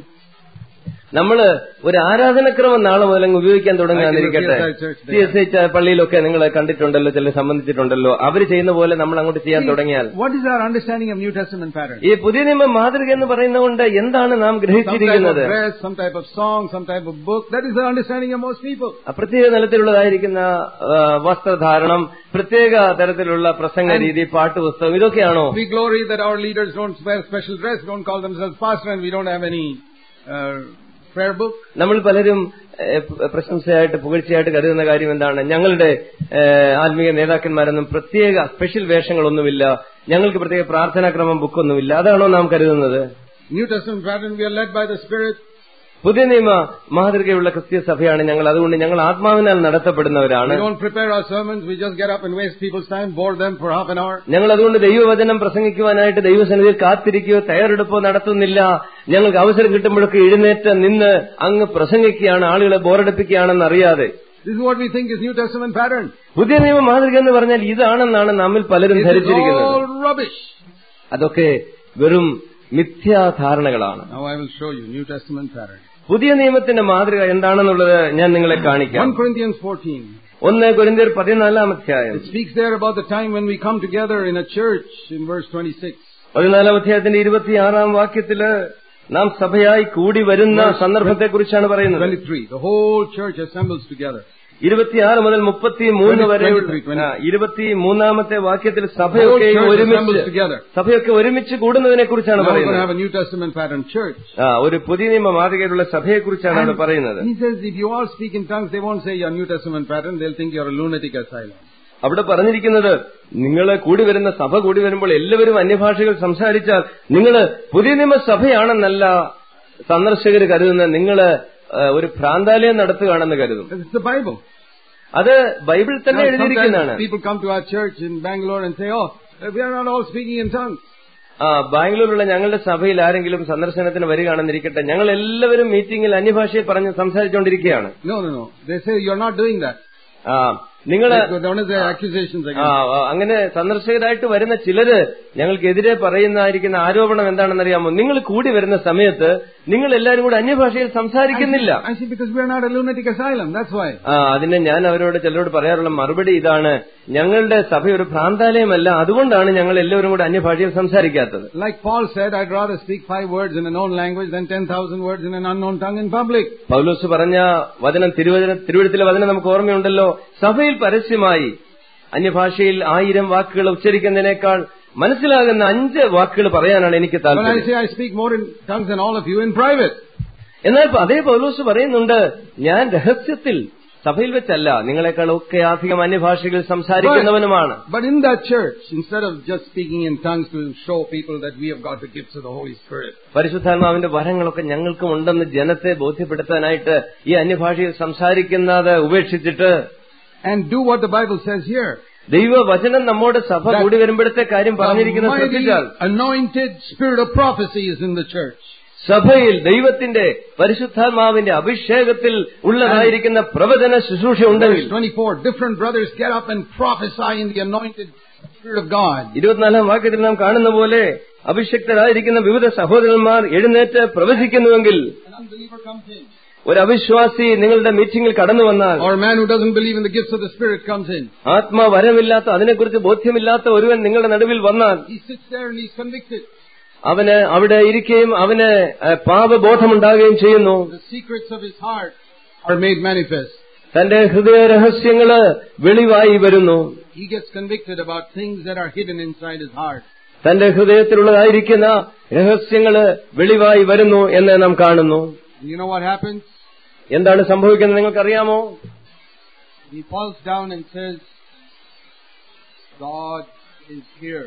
നമ്മള് ഒരു ആരാധനക്രമം നാളെ മുതൽ അങ്ങ് ഉപയോഗിക്കാൻ തുടങ്ങാന്നിരിക്കട്ടെ I can do CSI church C S I പള്ളിയിലൊക്കെ നിങ്ങൾ കണ്ടിട്ടുണ്ടല്ലോ ചില സംബന്ധിച്ചിട്ടുണ്ടല്ലോ അവര് ചെയ്യുന്ന പോലെ നമ്മൾ അങ്ങോട്ട് ചെയ്യാൻ തുടങ്ങിയാൽ What is our understanding of New Testament pattern? ഈ പുതിയ നിയമ മാതൃക എന്ന് പറയുന്നതുകൊണ്ട് എന്താണ് നാം Some type of ഗ്രഹിച്ചിരിക്കുന്നത് dress, some type of song, some type of book. That is the understanding of most people. പ്രത്യേക തലത്തിലുള്ളതായിരിക്കുന്ന ആ, വസ്ത്രധാരണം പ്രത്യേക തരത്തിലുള്ള പ്രസംഗ രീതി പാട്ടുപുസ്തകം ഇതൊക്കെയാണോ We glory that our leaders don't wear special dress, don't call themselves pastor, and we don't have any uh, prayer book. നമ്മൾ പലരും ഏഹ്, പ്രശംസയായിട്ട് പുകഴ്ചയായിട്ട് കരുതുന്ന കാര്യം എന്താണ് ഞങ്ങളുടെ ഏഹ്, ആത്മീയ നേതാക്കന്മാരൊന്നും പ്രത്യേക സ്പെഷ്യൽ വേഷങ്ങളൊന്നുമില്ല ഞങ്ങൾക്ക് പ്രത്യേക പ്രാർത്ഥനാക്രമം ബുക്കൊന്നുമില്ല അതാണോ നാം കരുതുന്നത് New Testament pattern, we are led by the Spirit. പുതിയ നിയമ മാതൃകയുള്ള ക്രിസ്തീയ സഭയാണ് ഞങ്ങൾ അതുകൊണ്ട് ഞങ്ങൾ ആത്മാവിനാൽ നടത്തപ്പെടുന്നവരാണ് We don't prepare our sermons, we just get up and waste people's time, bore them for half an hour. ഞങ്ങൾ അതുകൊണ്ട് ദൈവവചനം പ്രസംഗിക്കുവാനായിട്ട് ദൈവസന്നിധിയിൽ കാത്തിരിക്കുകയോ തയ്യാറെടുപ്പോ നടത്തുന്നില്ല ഞങ്ങൾക്ക് അവസരം കിട്ടുമ്പോഴൊക്കെ എഴുന്നേറ്റ് നിന്ന് അങ്ങ് പ്രസംഗിക്കുകയാണ് ആളുകളെ ബോറടിപ്പിക്കുകയാണെന്ന് അറിയാതെ This is what we think is New Testament pattern. പുതിയ നിയമ മാതൃക എന്ന് പറഞ്ഞാൽ ഇതാണെന്നാണ് നമ്മിൽ പലരും This is ധരിച്ചിരിക്കുന്നത് all rubbish. അതൊക്കെ വെറും മിഥ്യാധാരണകളാണ് Now I will show you New Testament pattern. പുതിയ നിയമത്തിന്റെ മാതൃക എന്താണെന്നുള്ളത് ഞാൻ നിങ്ങളെ കാണിക്കാം 1 Corinthians 14. ഒന്ന് കൊരിന്തിയർ പതിനാലാം അധ്യായം It speaks there about the time when we come together in a church in verse 26. പതിനാലാം അധ്യായത്തിന്റെ ഇരുപത്തിയാറാം വാക്യത്തില് നാം സഭയായി കൂടി വരുന്ന സന്ദർഭത്തെക്കുറിച്ചാണ് പറയുന്നത് 23. The whole church assembles together. ഇരുപത്തിയാറ് മുതൽ മുപ്പത്തി മൂന്ന് വരെ 23, ഇരുപത്തി മൂന്നാമത്തെ വാക്യത്തിൽ The whole സഭയൊക്കെ church ഒരുമിച്ച് assembles together. സഭയൊക്കെ ഒരുമിച്ച് കൂടുന്നതിനെ കുറിച്ചാണ് Now we're going to പറയുന്നത് have a New Testament pattern church. ആ ഒരു പുതിയ നിയമ മാതൃകയിലുള്ള സഭയെക്കുറിച്ചാണ് അവിടെ പറയുന്നത് He says if you all speak in tongues, they won't say you're New Testament pattern, they'll think you're a lunatic asylum. അവിടെ പറഞ്ഞിരിക്കുന്നത് നിങ്ങൾ കൂടി വരുന്ന സഭ കൂടി വരുമ്പോൾ എല്ലാവരും അന്യഭാഷകൾ സംസാരിച്ചാൽ നിങ്ങൾ പുതിയ നിയമ സഭയാണെന്നല്ല സന്ദർശകർ കരുതുന്നത് നിങ്ങൾ ഒരു ഭ്രാന്താലയം നടത്തുകയാണെന്ന് കരുതും It's the Bible. അത് ബൈബിൾ തന്നെ Now, എഴുതിയിരിക്കുന്നതാണ് sometimes people come to our church in Bangalore and say, oh, we are not all speaking in tongues. ആ ബാംഗ്ലൂരിലുള്ള ഞങ്ങളുടെ സഭയിൽ ആരെങ്കിലും സന്ദർശനത്തിന് വരികയാണെന്നിരിക്കട്ടെ ഞങ്ങൾ എല്ലാവരും മീറ്റിംഗിൽ അന്യഭാഷയിൽ പറഞ്ഞ് സംസാരിച്ചുകൊണ്ടിരിക്കുകയാണ് No, no, no. They say you're not doing that. ആ നിങ്ങൾ One of the accusations ആ, against ആ, അങ്ങനെ സന്ദർശകരായിട്ട് വരുന്ന ചിലര് ഞങ്ങൾക്കെതിരെ പറയുന്നതായിരിക്കുന്ന ആരോപണം എന്താണെന്നറിയാമോ നിങ്ങൾ കൂടി വരുന്ന സമയത്ത് നിങ്ങൾ എല്ലാവരും കൂടി അന്യഭാഷയിൽ സംസാരിക്കുന്നില്ല I see, because we're not a lunatic asylum. That's why. ആ അതിന് ഞാൻ അവരോട് ചിലരോട് പറയാറുള്ള മറുപടി ഇതാണ് ഞങ്ങളുടെ സഭ ഒരു ഭ്രാന്താലയമല്ല അതുകൊണ്ടാണ് ഞങ്ങൾ എല്ലാവരും കൂടി അന്യഭാഷയിൽ സംസാരിക്കാത്തത് Like Paul said, I'd rather speak five words in a known language than 10,000 words in an unknown tongue in public. പൗലോസ് പറഞ്ഞ വചനം തിരുവചന തിരുവഴുത്തിലെ വചനം നമുക്ക് ഓർമ്മയുണ്ടല്ലോ സഭയിൽ പരസ്യമായി അന്യഭാഷയിൽ ആയിരം വാക്കുകൾ ഉച്ചരിക്കുന്നതിനേക്കാൾ മനസ്സിലാകുന്ന അഞ്ച് വാക്കുകൾ പറയാനാണ് എനിക്ക് When I താല്പര്യം say I speak more in tongues than all of you in private. എന്നാൽ അതേ പൗലോസ് പറയുന്നുണ്ട് ഞാൻ രഹസ്യത്തിൽ സഭയിൽ വെച്ചല്ല നിങ്ങളെക്കാളൊക്കെ അധികം അന്യഭാഷകൾ സംസാരിക്കുന്നവനുമാണ് But in that church, instead of just speaking in tongues to show people that we have got the gifts of the Holy Spirit, പരിശുദ്ധാത്മാവിന്റെ വരങ്ങളൊക്കെ ഞങ്ങൾക്കും ഉണ്ടെന്ന് ജനത്തെ ബോധ്യപ്പെടുത്താനായിട്ട് ഈ അന്യഭാഷയിൽ സംസാരിക്കുന്നത് ഉപേക്ഷിച്ചിട്ട് and do what the Bible says here. ദൈവവചനം നമ്മോട് സഭ That- കൂടി വരുമ്പോഴത്തെ കാര്യം The പറഞ്ഞിരിക്കുന്നത് mighty ശ്രദ്ധിച്ചാൽ anointed spirit of prophecy is in the church. സഭയിൽ ദൈവത്തിന്റെ പരിശുദ്ധാത്മാവിന്റെ അഭിഷേകത്തിൽ ഉള്ളതായിരിക്കുന്ന പ്രവചന ശുശ്രൂഷ Verse ഉണ്ടെങ്കിൽ 24, different brothers get up and prophesy in the anointed spirit of God. ഇരുപത്തിനാലാം വാക്യത്തിൽ നാം കാണുന്ന പോലെ അഭിഷക്തരായിരിക്കുന്ന വിവിധ സഹോദരന്മാർ എഴുന്നേറ്റ് പ്രവചിക്കുന്നുവെങ്കിൽ An unbeliever comes in. ഒരു അവിശ്വാസി നിങ്ങളുടെ മീറ്റിംഗിൽ കടന്നു വന്നാൽ Or a man who doesn't believe in the gifts of the Spirit comes in. ആത്മാവരമില്ലാത്ത അതിനെക്കുറിച്ച് ബോധ്യമില്ലാത്ത ഒരുവൻ നിങ്ങളുടെ നടുവിൽ വന്നാൽ He sits there and he's convicted. അവന് അവിടെ ഇരിക്കുകയും അവന് ഏഹ്, പാപബോധമുണ്ടാകുകയും ചെയ്യുന്നു The secrets of his heart are made manifest. തന്റെ ഹൃദയ രഹസ്യങ്ങള് വെളിവായി വരുന്നു He gets convicted about things that are hidden inside his heart. തന്റെ ഹൃദയത്തിലുള്ളതായിരിക്കുന്ന രഹസ്യങ്ങള് വെളിവായി വരുന്നു എന്ന് നാം കാണുന്നു And you know what happens? എന്താണ് സംഭവിക്കുന്നത് നിങ്ങൾക്കറിയാമോ He falls down and says, God is here.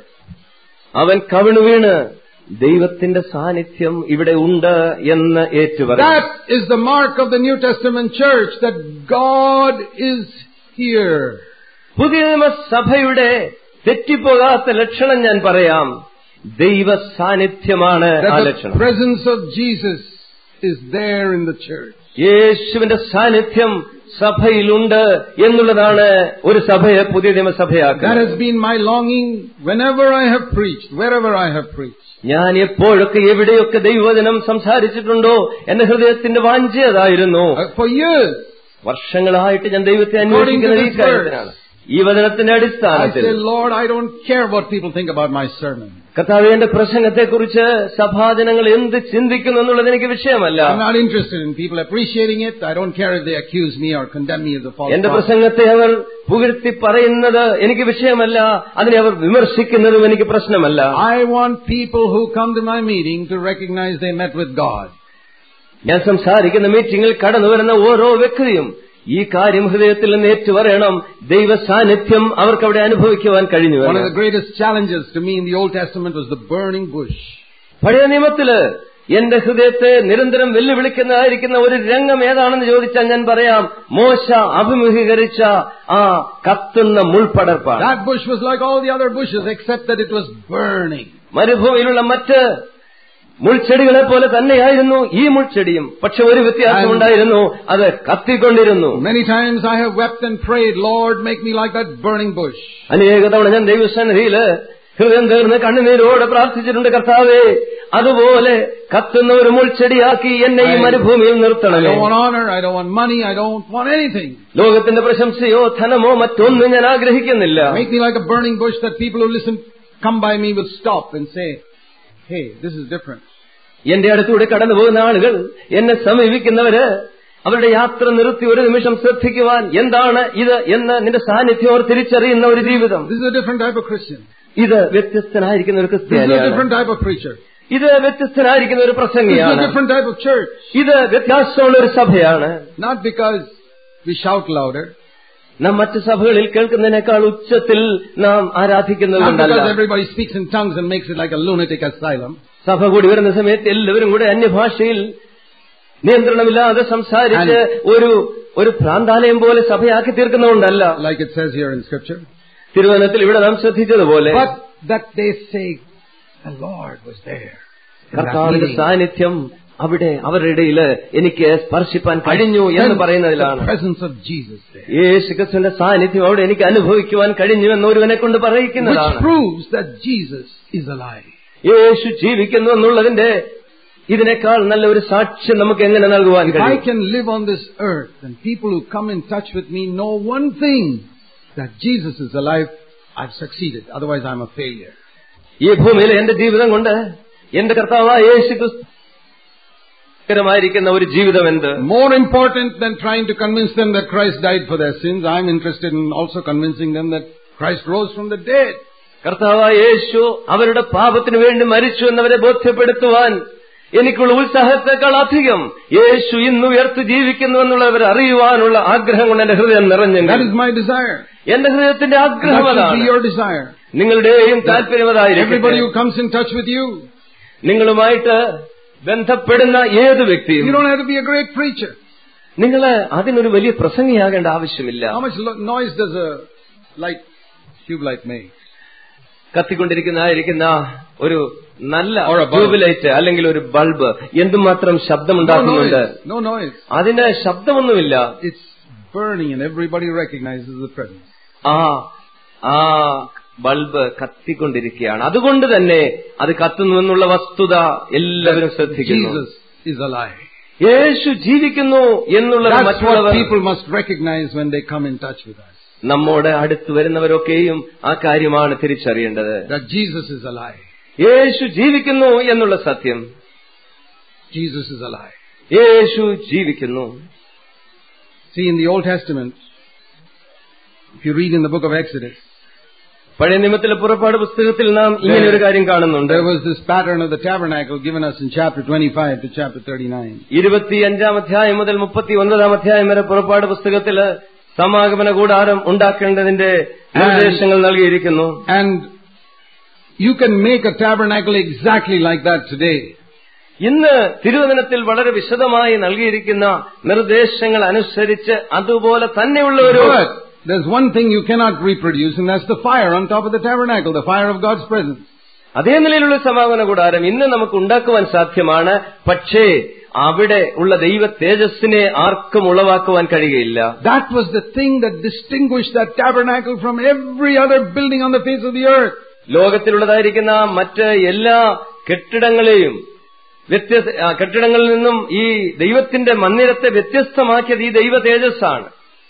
അവൻ കവിണു വീണ് ദൈവത്തിന്റെ സാന്നിധ്യം ഇവിടെ ഉണ്ട് എന്ന് ഏറ്റുപറയും That is the mark of the New Testament church, that God is here. പുതിയ നിയമസഭയുടെ തെറ്റിപ്പോകാത്ത ലക്ഷണം ഞാൻ പറയാം ദൈവ സാന്നിധ്യമാണ് ആ That the ലക്ഷണം presence of Jesus is there in the church. യേശുവിന്റെ സാന്നിധ്യം സഭയിലുണ്ട് എന്നുള്ളതാണ് ഒരു സഭയെ പുതിയ That നിയമസഭയാക്കുന്നത് has been my longing whenever I have preached, wherever I have preached. ഞാൻ എപ്പോഴൊക്കെ എവിടെയൊക്കെ ദൈവവചനം സംസാരിച്ചിട്ടുണ്ടോ എന്റെ ഹൃദയത്തിന്റെ വാഞ്ചിയതായിരുന്നു Uh, for years, വർഷങ്ങളായിട്ട് ഞാൻ ദൈവത്തെ According to അന്വേഷിക്കുന്നത് ഈ this കാര്യത്തിനാണ് ഈ വചനത്തിന്റെ I അടിസ്ഥാനത്തിൽ say, Lord, I don't care what people think about my sermon. കർത്താവ് എന്റെ പ്രസംഗത്തെക്കുറിച്ച് സഭാജനങ്ങൾ എന്ത് ചിന്തിക്കുന്നു എന്നുള്ളത് എനിക്ക് വിഷയമല്ല I'm not interested in people appreciating it. I don't care if they accuse me or condemn me as a false എന്റെ prophet. പ്രസംഗത്തെ അവർ പുകഴ്ത്തി പറയുന്നത് എനിക്ക് വിഷയമല്ല അതിനെ അവർ വിമർശിക്കുന്നതും എനിക്ക് പ്രശ്നമല്ല I want people who come to my meeting to recognize they met with God. ഞാൻ സംസാരിക്കുന്ന മീറ്റിംഗിൽ കടന്നു വരുന്ന ഓരോ വ്യക്തിയും ഈ കാര്യം ഹൃദയത്തിൽ നിന്ന് ഏറ്റുപറയണം ദൈവ സാന്നിധ്യം അവർക്ക് അവിടെ അനുഭവിക്കുവാൻ കഴിഞ്ഞു One of എന്ന്. the greatest challenges to me in the Old Testament was the burning bush. പഴയ നിയമത്തില് എന്റെ ഹൃദയത്തെ നിരന്തരം വെല്ലുവിളിക്കുന്നതായിരിക്കുന്ന ഒരു രംഗം ഏതാണെന്ന് ചോദിച്ചാൽ ഞാൻ പറയാം മോശ അഭിമുഖീകരിച്ച ആ കത്തുന്ന മുൾപടർപ്പാണ് That bush was like all the other bushes except that it was burning. മരുഭൂമിയിലുള്ള മറ്റ് മുൾച്ചെടികളെ പോലെ തന്നെയായിരുന്നു ഈ മുൾച്ചെടിയും പക്ഷെ ഒരു വ്യത്യാസമുണ്ടായിരുന്നു അത് കത്തിക്കൊണ്ടിരുന്നു Many times I have wept and prayed, Lord, make me like that burning bush. അനേക തവണ ഞാൻ ദൈവസന്നിധിയില് ഹൃദയം തീർന്ന് കണ്ണുനീരോടെ പ്രാർത്ഥിച്ചിട്ടുണ്ട് കർത്താവേ അതുപോലെ കത്തുന്ന ഒരു മുൾച്ചെടിയാക്കി എന്നെ ഈ മരുഭൂമിയിൽ I നിർത്തണമേ don't want honor, I don't want money, I don't want anything. ലോകത്തിന്റെ പ്രശംസയോ ധനമോ മറ്റൊന്നും ഞാൻ ആഗ്രഹിക്കുന്നില്ല Make me like a burning bush that people who listen, come by me will stop and say, hey, this is different. എന്റെ അടുത്തൂടെ കടന്നു പോകുന്ന ആളുകൾ എന്നെ സമീപിക്കുന്നവര് അവരുടെ യാത്ര നിർത്തി ഒരു നിമിഷം ശ്രദ്ധിക്കുവാൻ എന്താണ് ഇത് എന്ന് നിന്റെ സാന്നിധ്യം അവർ തിരിച്ചറിയുന്ന ഒരു ജീവിതം This is a different type of Christian. ഇത് വ്യത്യസ്തനായിരിക്കുന്ന ഒരു This is a ക്രിസ്ത്യാനിയാണ് different type of preacher. ഇത് വ്യത്യസ്തനായിരിക്കുന്ന ഒരു This is a പ്രസംഗിയാണ് different type of church. ഇത് വ്യത്യാസമുള്ള ഒരു സഭയാണ് Not because we shout louder, നാം മറ്റ് സഭകളിൽ കേൾക്കുന്നതിനേക്കാൾ ഉച്ചത്തിൽ നാം ആരാധിക്കുന്നത് not കൊണ്ടല്ല because everybody speaks in tongues and makes it like a lunatic asylum. സഭ കൂടി വരുന്ന സമയത്ത് എല്ലാവരും കൂടെ അന്യഭാഷയിൽ നിയന്ത്രണമില്ലാതെ സംസാരിച്ച് ഒരു ഒരു പ്രാന്താലയം പോലെ സഭയാക്കി തീർക്കുന്നതുകൊണ്ടല്ല like it says here in scripture. തിരുവനന്തപുരത്തിൽ ഇവിടെ നാം ശ്രദ്ധിച്ചതുപോലെ But that they say, the Lord was there. in that കർത്താവിന്റെ meeting. സാന്നിധ്യം അവിടെ അവരുടെ ഇടയിൽ എനിക്ക് സ്പർശിപ്പാൻ കഴിഞ്ഞു എന്ന് Sense പറയുന്നതിലാണ് The presence of Jesus there. യേശു ക്രിസ്തുവിന്റെ സാന്നിധ്യം അവിടെ എനിക്ക് അനുഭവിക്കുവാൻ കഴിഞ്ഞു എന്ന് ഒരുവനെ കൊണ്ട് Which പറയിക്കുന്നതാണ് proves that Jesus is alive. യേശു ജീവിക്കുന്നു എന്നുള്ളതിന്റെ ഇതിനേക്കാൾ നല്ല ഒരു സാക്ഷ്യം നമുക്ക് എങ്ങനെ നൽകുവാൻ If I കഴിയും can live on this earth and people who come in touch with me know one thing, that Jesus is alive, I've succeeded. Otherwise I'm a failure. ഈ ഭൂമിയിൽ എന്റെ ജീവിതം കൊണ്ട് എന്റെ കർത്താവായ യേശു ക്രിസ്തുമായിരിക്കുന്ന ഒരു ജീവിതം എന്ത് More important than trying to convince them that Christ died for their sins, I'm interested in also convincing them that Christ rose from the dead. കർത്താവായ യേശു അവരുടെ പാപത്തിനു വേണ്ടി മരിച്ചു എന്നവരെ ബോധ്യപ്പെടുത്തുവാൻ എനിക്കുള്ള ഉത്സാഹത്തെക്കാൾ അധികം യേശു ഇന്ന് ഉയർത്ത് ജീവിക്കുന്നു എന്നുള്ളവർ അറിയുവാനുള്ള ആഗ്രഹം കൊണ്ട് എന്റെ ഹൃദയം That നിറഞ്ഞെങ്കിൽ is my desire. എന്റെ ഹൃദയത്തിന്റെ ആഗ്രഹം That should be അതാണ് your desire. നിങ്ങളുടെയും താല്പര്യം Everybody അതായിരിക്കും who comes in touch with you, നിങ്ങളുമായിട്ട് ബന്ധപ്പെടുന്ന ഏത് വ്യക്തിയും you don't have to be a great preacher. നിങ്ങൾ അതിനൊരു വലിയ പ്രസംഗിയാകേണ്ട ആവശ്യമില്ല How much lo- noise does a light, tube light make? കത്തിക്കൊണ്ടിരിക്കുന്നതായിരിക്കുന്ന ഒരു നല്ല Or a bulb. Tube light അല്ലെങ്കിൽ ഒരു ബൾബ് എന്തുമാത്രം No ശബ്ദമുണ്ടാക്കുന്നുണ്ട് noise. No noise. അതിന് ശബ്ദമൊന്നുമില്ല It's burning and everybody recognizes the presence. ആ ആ ബൾബ് കത്തിക്കൊണ്ടിരിക്കുകയാണ് അതുകൊണ്ട് തന്നെ അത് കത്തുന്നു എന്നുള്ള വസ്തുത എല്ലാവരും ശ്രദ്ധിക്കുന്നു Jesus is alive. യേശു ജീവിക്കുന്നു എന്നുള്ളത് That's what മറ്റുള്ളവർ people must recognize when they come in touch with us. നമ്മോട് അടുത്ത് വരുന്നവരൊക്കെയും ആ കാര്യമാണ് തിരിച്ചറിയേണ്ടത് That Jesus is alive. യേശു ജീവിക്കുന്നു എന്നുള്ള സത്യം Jesus is alive. യേശു ജീവിക്കുന്നു See, in the Old Testament, if you read in the book of Exodus, പഴയ നിയമത്തിലെ പുറപ്പാട് പുസ്തകത്തിൽ നാം ഇങ്ങനെ ഒരു കാര്യം കാണുന്നുണ്ട് there was this pattern of the tabernacle given us in chapter 25 to chapter 39. ഇരുപത്തിയഞ്ചാം അധ്യായം മുതൽ മുപ്പത്തി ഒൻപതാം അധ്യായം വരെ പുറപ്പാട് പുസ്തകത്തില് സമാഗമന കൂടാരം ഉണ്ടാക്കേണ്ടതിന്റെ നിർദ്ദേശങ്ങൾ നൽകിയിരിക്കുന്നു And you can make a tabernacle exactly like that today. ഇന്ന് തിരുവചനത്തിൽ വളരെ വിശദമായി നൽകിയിരിക്കുന്ന നിർദ്ദേശങ്ങൾ അനുസരിച്ച് അതുപോലെ തന്നെയുള്ള ഒരു But there's one thing you cannot reproduce, and that's the fire on top of the tabernacle, the fire of God's presence. അതേ നിലയിലുള്ള സമാഗമന കൂടാരം ഇന്ന് നമുക്ക് ഉണ്ടാക്കുവാൻ സാധ്യമാണ് പക്ഷേ അവിടെ ഉള്ള ദൈവ തേജസ്സിനെ ആർക്കും ഉളവാക്കുവാൻ കഴിയുകയില്ല That was the thing that distinguished that tabernacle from every other building on the face of the earth. ലോകത്തിലുള്ളതായിരിക്കുന്ന മറ്റ് എല്ലാ കെട്ടിടങ്ങളെയും വ്യത്യസ്ത ആ, കെട്ടിടങ്ങളിൽ നിന്നും ഈ ദൈവത്തിന്റെ മന്ദിരത്തെ വ്യത്യസ്തമാക്കിയത് ഈ ദൈവ തേജസ്സാണ്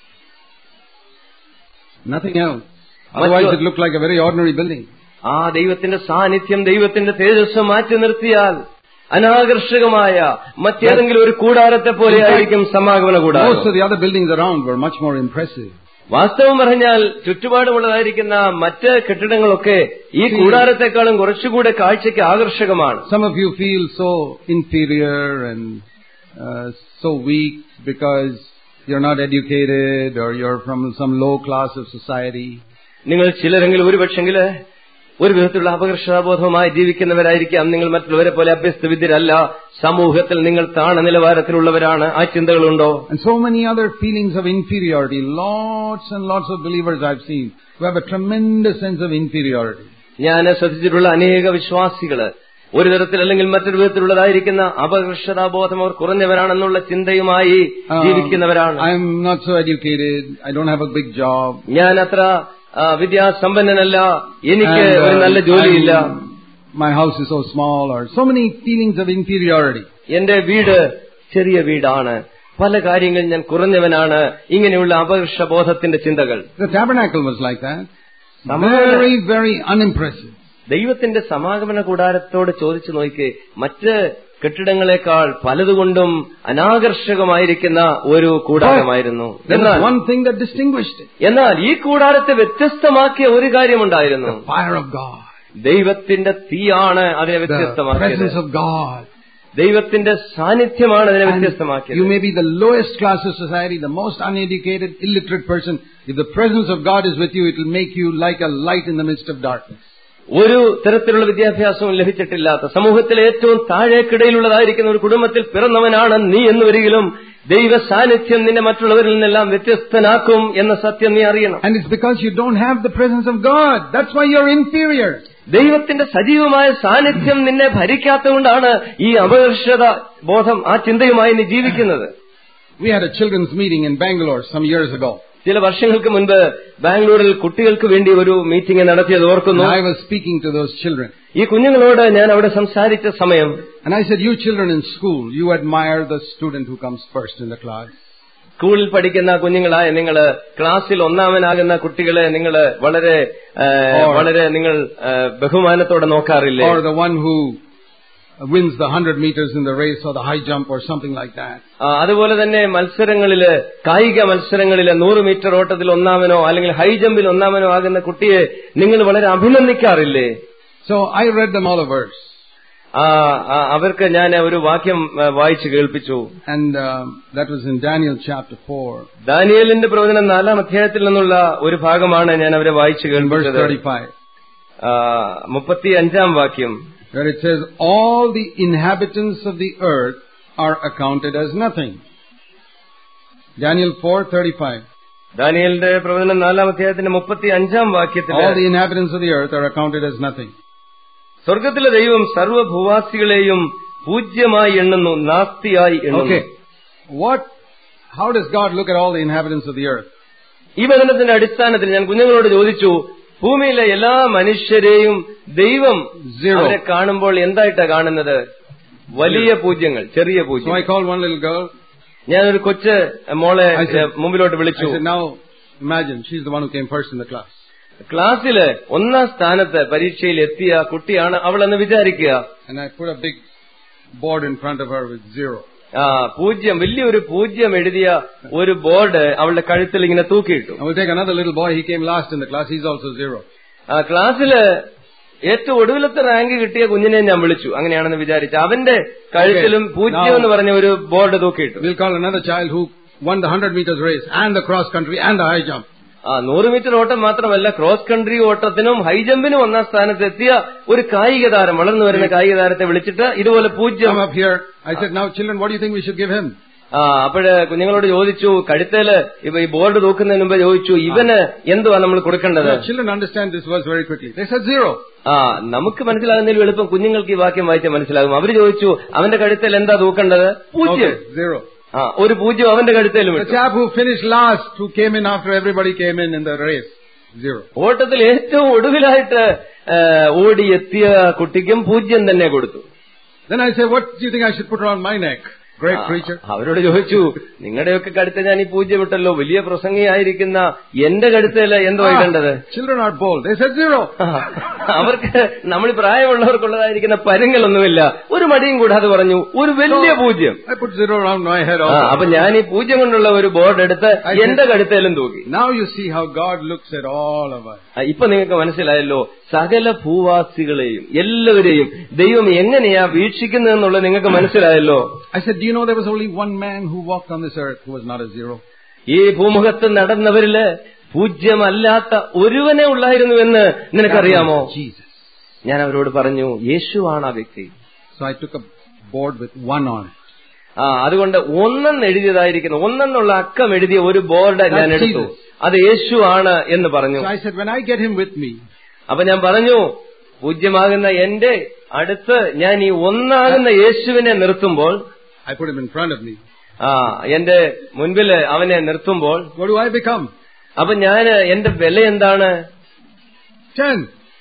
Nothing else. Otherwise it looked like a very ordinary building. ആ ദൈവത്തിന്റെ സാന്നിധ്യം ദൈവത്തിന്റെ തേജസ് മാറ്റി നിർത്തിയാൽ അനാകർഷകമായ മറ്റേതെങ്കിലും ഒരു കൂടാരത്തെ പോലെ ആയിരിക്കും സമാഗമന Most കൂടാരം of the other buildings around were much more impressive. വാസ്തവം പറഞ്ഞാൽ ചുറ്റുപാടുമുള്ളതായിരിക്കുന്ന മറ്റ് കെട്ടിടങ്ങളൊക്കെ ഈ കൂടാരത്തെക്കാളും കുറച്ചുകൂടെ കാഴ്ചയ്ക്ക് ആകർഷകമാണ് Some of you feel so inferior and uh, so weak because you're not educated or you're from some low class of society. നിങ്ങൾ ചിലരെങ്കിലും ഒരുപക്ഷെങ്കില് ഒരു വിധത്തിലുള്ള അപകർഷതാബോധമായി ജീവിക്കുന്നവരായിരിക്കാം നിങ്ങൾ മറ്റുള്ളവരെ പോലെ അഭ്യസ്ത വിദ്യരല്ല സമൂഹത്തിൽ നിങ്ങൾ താണ നിലവാരത്തിലുള്ളവരാണ് ആ ചിന്തകളുണ്ടോ And so many other feelings of inferiority. Lots and lots of believers I've seen who have a tremendous sense of inferiority. ഞാൻ ശ്രദ്ധിച്ചിട്ടുള്ള അനേക വിശ്വാസികള് ഒരു തരത്തിൽ അല്ലെങ്കിൽ മറ്റൊരു വിധത്തിലുള്ളതായിരിക്കുന്ന അപകർഷതാബോധം അവർ കുറഞ്ഞവരാണെന്നുള്ള ചിന്തയുമായി Uh, ജീവിക്കുന്നവരാണ് I'm not so educated. I don't have a big job. ഞാൻ അത്ര ആ, വിദ്യാസമ്പന്നനല്ല എനിക്ക് And, uh, ഒരു നല്ല ജോലിയില്ല I'm- my house is so small or so many feelings of inferiority. എന്റെ വീട് ചെറിയ വീടാണ് പല കാര്യങ്ങളിൽ ഞാൻ കുറഞ്ഞവനാണ് ഇങ്ങനെയുള്ള അപകർഷബോധത്തിന്റെ ചിന്തകൾ The tabernacle was like that. Samagana- Very, very unimpressive. ദൈവത്തിന്റെ സമാഗമന കൂടാരത്തോട് ചോദിച്ചു നോക്കി മറ്റ് കെട്ടിടങ്ങളെക്കാൾ പലതുകൊണ്ടും അനാകർഷകമായിരിക്കുന്ന ഒരു കൂടാരമായിരുന്നു There എന്നാൽ was one thing that distinguished it. എന്നാൽ ഈ കൂടാരത്തെ വ്യത്യസ്തമാക്കിയ ഒരു കാര്യമുണ്ടായിരുന്നു The fire of God. ദൈവത്തിന്റെ തീയാണ് അതിനെ The വ്യത്യസ്തമാക്കിയത് presence of God. ദൈവത്തിന്റെ സാന്നിധ്യമാണ് അതിനെ And വ്യത്യസ്തമാക്കിയത് you may be the lowest class of society, the most uneducated, illiterate person. If the presence of God is with you, it will make you like a light in the midst of darkness. ഒരു തരത്തിലുള്ള വിദ്യാഭ്യാസവും ലഭിച്ചിട്ടില്ലാത്ത സമൂഹത്തിലെ ഏറ്റവും താഴേക്കിടയിലുള്ളതായിരിക്കുന്ന ഒരു കുടുംബത്തിൽ പിറന്നവനാണ് നീ എന്ന് വരികിലും ദൈവ സാന്നിധ്യം നിന്നെ മറ്റുള്ളവരിൽ നിന്നെല്ലാം വ്യത്യസ്തനാക്കും എന്ന സത്യം നീ അറിയണം And it's because you don't have the presence of God. That's why you're inferior. ദൈവത്തിന്റെ സജീവമായ സാന്നിധ്യം നിന്നെ ഭരിക്കാത്തതുകൊണ്ടാണ് ഈ അപകർഷത ബോധം ആ ചിന്തയുമായി നീ ജീവിക്കുന്നത് We had a children's meeting in Bangalore some years ago. ചില വർഷങ്ങൾക്ക് മുൻപ് ബാംഗ്ലൂരിൽ കുട്ടികൾക്ക് വേണ്ടി ഒരു മീറ്റിംഗ് നടത്തിയത് And ഓർക്കുന്നു I was speaking to those children. ഈ കുഞ്ഞുങ്ങളോട് ഞാൻ അവിടെ സംസാരിച്ച സമയം And I said, you children in school, you admire the student who comes first in the class. സ്കൂളിൽ പഠിക്കുന്ന കുഞ്ഞുങ്ങളായ നിങ്ങൾ ക്ലാസ്സിൽ ഒന്നാമനാകുന്ന കുട്ടികളെ നിങ്ങൾ വളരെ ആ, Or- വളരെ നിങ്ങൾ ആ, ബഹുമാനത്തോടെ നോക്കാറില്ലേ Or the one who wins the 100 meters in the race or the high jump or something like that. ആ, അതുപോലെ തന്നെ മത്സരങ്ങളില് കായിക മത്സരങ്ങളില് നൂറ് മീറ്റർ ഓട്ടത്തിൽ ഒന്നാമനോ അല്ലെങ്കിൽ ഹൈ ജമ്പിൽ ഒന്നാമനോ ആകുന്ന കുട്ടിയെ നിങ്ങൾ വളരെ അഭിനന്ദിക്കാറില്ലേ So I read them all a verse. ആ, ആ, അവർക്ക് ഞാൻ ഒരു വാക്യം ആ, വായിച്ചു കേൾപ്പിച്ചു And um, that was in Daniel chapter 4, ദാനിയേലിന്റെ പ്രവചനം നാലാം അധ്യായത്തിൽ നിന്നുള്ള ഒരു ഭാഗമാണ് ഞാൻ അവരെ വായിച്ചു in verse കേൾപ്പിച്ചത് 35, മുപ്പത്തി അഞ്ചാം വാക്യം where it says, All the inhabitants of the earth are accounted as nothing. Daniel 4:35. ദാനിയേലിന്റെ പ്രവചനം നാലാം അധ്യായത്തിന്റെ മുപ്പത്തി അഞ്ചാം വാക്യത്തിൽ All the inhabitants of the earth are accounted as nothing. സ്വർഗത്തിലെ ദൈവം സർവ്വഭൂവാസികളെയും പൂജ്യമായി എണ്ണുന്നു നാസ്തിയായി എണ്ണുന്നു Okay. What, how does God look at all the inhabitants of the earth? ഈ വചനത്തിന്റെ അടിസ്ഥാനത്തിൽ ഞാൻ കുഞ്ഞുങ്ങളോട് ചോദിച്ചു ഭൂമിയിലെ എല്ലാ മനുഷ്യരെയും ദൈവം Zero. അവരെ കാണുമ്പോൾ എന്തായിട്ടാ കാണുന്നത് വലിയ പൂജ്യങ്ങൾ ചെറിയ So പൂജ്യം I called one little girl. ഞാനൊരു കൊച്ച് മോളെ I said- മുമ്പിലോട്ട് I വിളിച്ചു said, now imagine, she's the one who came first in the class. ക്ലാസ്സില് ഒന്നാം സ്ഥാനത്ത് പരീക്ഷയിൽ എത്തിയ കുട്ടിയാണ് അവളെന്ന് വിചാരിക്കുക And I put a big board in front of her with zero. ആ പൂജ്യം വലിയൊരു പൂജ്യം എഴുതിയ ഒരു ബോർഡ് അവളുടെ കഴുത്തിൽ ഇങ്ങനെ തൂക്കിയിട്ടു I will take another little boy, he came last in the class, he's also zero. ആ ക്ലാസ്സില് ഏറ്റവും ഒടുവിലത്തെ റാങ്ക് കിട്ടിയ കുഞ്ഞിനെ ഞാൻ വിളിച്ചു അങ്ങനെയാണെന്ന് വിചാരിച്ചു അവന്റെ കഴുത്തിലും Okay. പൂജ്യം Now- എന്ന് പറഞ്ഞ ഒരു ബോർഡ് തൂക്കിയിട്ടു We'll call another child who won the 100 meters race and the cross country and the high jump. ആ നൂറ് മീറ്റർ ഓട്ടം മാത്രമല്ല ക്രോസ് കൺട്രി ഓട്ടത്തിനും ഹൈ ജമ്പിനും ഒന്നാം സ്ഥാനത്ത് എത്തിയ ഒരു കായിക താരം വളർന്നു വരുന്ന കായിക താരത്തെ വിളിച്ചിട്ട് ഇതുപോലെ പൂജ്യം Come up here. I said, now children, what do you think we should give him? ആ അപ്പോഴ് കുഞ്ഞുങ്ങളോട് ചോദിച്ചു കഴുത്തേല് ഇപ്പൊ ഈ ബോർഡ് തൂക്കുന്നതിന് മുമ്പ് ചോദിച്ചു ഇവന് എന്തുവാ നമ്മൾ കൊടുക്കേണ്ടത് Now, children understand this verse very quickly. They said zero. ആ നമുക്ക് മനസ്സിലാകുന്നതിലും എളുപ്പം കുഞ്ഞുങ്ങൾക്ക് ഈ വാക്യം വായിച്ചാൽ മനസ്സിലാകും അവര് ചോദിച്ചു അവന്റെ കഴുത്തേൽ എന്താ തൂക്കേണ്ടത് പൂജ്യം Okay, zero. ആ ഒരു പൂജ്യം അവന്റെ കഴുത്തേലും The ഇട്ടു chap who finished last, who came in after everybody came in in the race, zero. ഓട്ടത്തിൽ ഏറ്റവും ഒടുവിലായിട്ട് ആ, ഓടിയെത്തിയ കുട്ടിക്കും പൂജ്യം തന്നെ കൊടുത്തു Then I said, what do you think I should put around my neck? Great ആ, preacher. അവരോട് ചോദിച്ചു നിങ്ങളുടെയൊക്കെ കഴുത്ത് ഞാൻ ഈ പൂജ്യം ഇട്ടല്ലോ വലിയ പ്രസംഗിയായിരിക്കുന്ന എന്റെ കഴുത്തേല് എന്തോ ഇടേണ്ടത് Ah, children are bold. They said zero. ആ, അവർക്ക് നമ്മൾ ഈ പ്രായമുള്ളവർക്കുള്ളതായിരിക്കുന്ന പരങ്ങളൊന്നുമില്ല ഒരു മടിയും കൂടാതെ പറഞ്ഞു ഒരു വലിയ പൂജ്യം I put zero around my head ആ, also. അപ്പൊ ഞാൻ ഈ പൂജ്യം കൊണ്ടുള്ള ഒരു ബോർഡ് എടുത്ത് എന്റെ കഴുത്തേലും തൂക്കി Now you see how God looks at all of us. ആ, ഇപ്പൊ നിങ്ങൾക്ക് മനസ്സിലായല്ലോ സകല ഭൂവാസികളെയും എല്ലാവരെയും ദൈവം എങ്ങനെയാ വീക്ഷിക്കുന്നതെന്നുള്ളത് നിങ്ങൾക്ക് മനസ്സിലായല്ലോ I said, do you know there was only one man who walked on this earth who was not a zero? ഈ ഭൂമുഖത്ത് നടന്നവരില് പൂജ്യമല്ലാത്ത ഒരുവനെ ഉള്ളായിരുന്നുവെന്ന് നിനക്കറിയാമോ Jesus. ഞാൻ അവരോട് പറഞ്ഞു യേശുവാണ് ആ വ്യക്തി So I took a board with one on it. ആ അതുകൊണ്ട് ഒന്നെന്ന് എഴുതിയതായിരിക്കുന്നു ഒന്നെന്നുള്ള അക്കം എഴുതിയ ഒരു ബോർഡ് ഞാൻ That's എടുത്തു Jesus. അത് യേശു ആണ് എന്ന് പറഞ്ഞു So I said, when I get him with me, അപ്പൊ ഞാൻ പറഞ്ഞു പൂജ്യമാകുന്ന എന്റെ അടുത്ത് ഞാൻ ഈ ഒന്നാകുന്ന യേശുവിനെ നിർത്തുമ്പോൾ I put him in front of me. ആ എന്റെ മുൻപില് അവനെ നിർത്തുമ്പോൾ What do I become? അപ്പൊ ഞാൻ എന്റെ വില എന്താണ് Ten.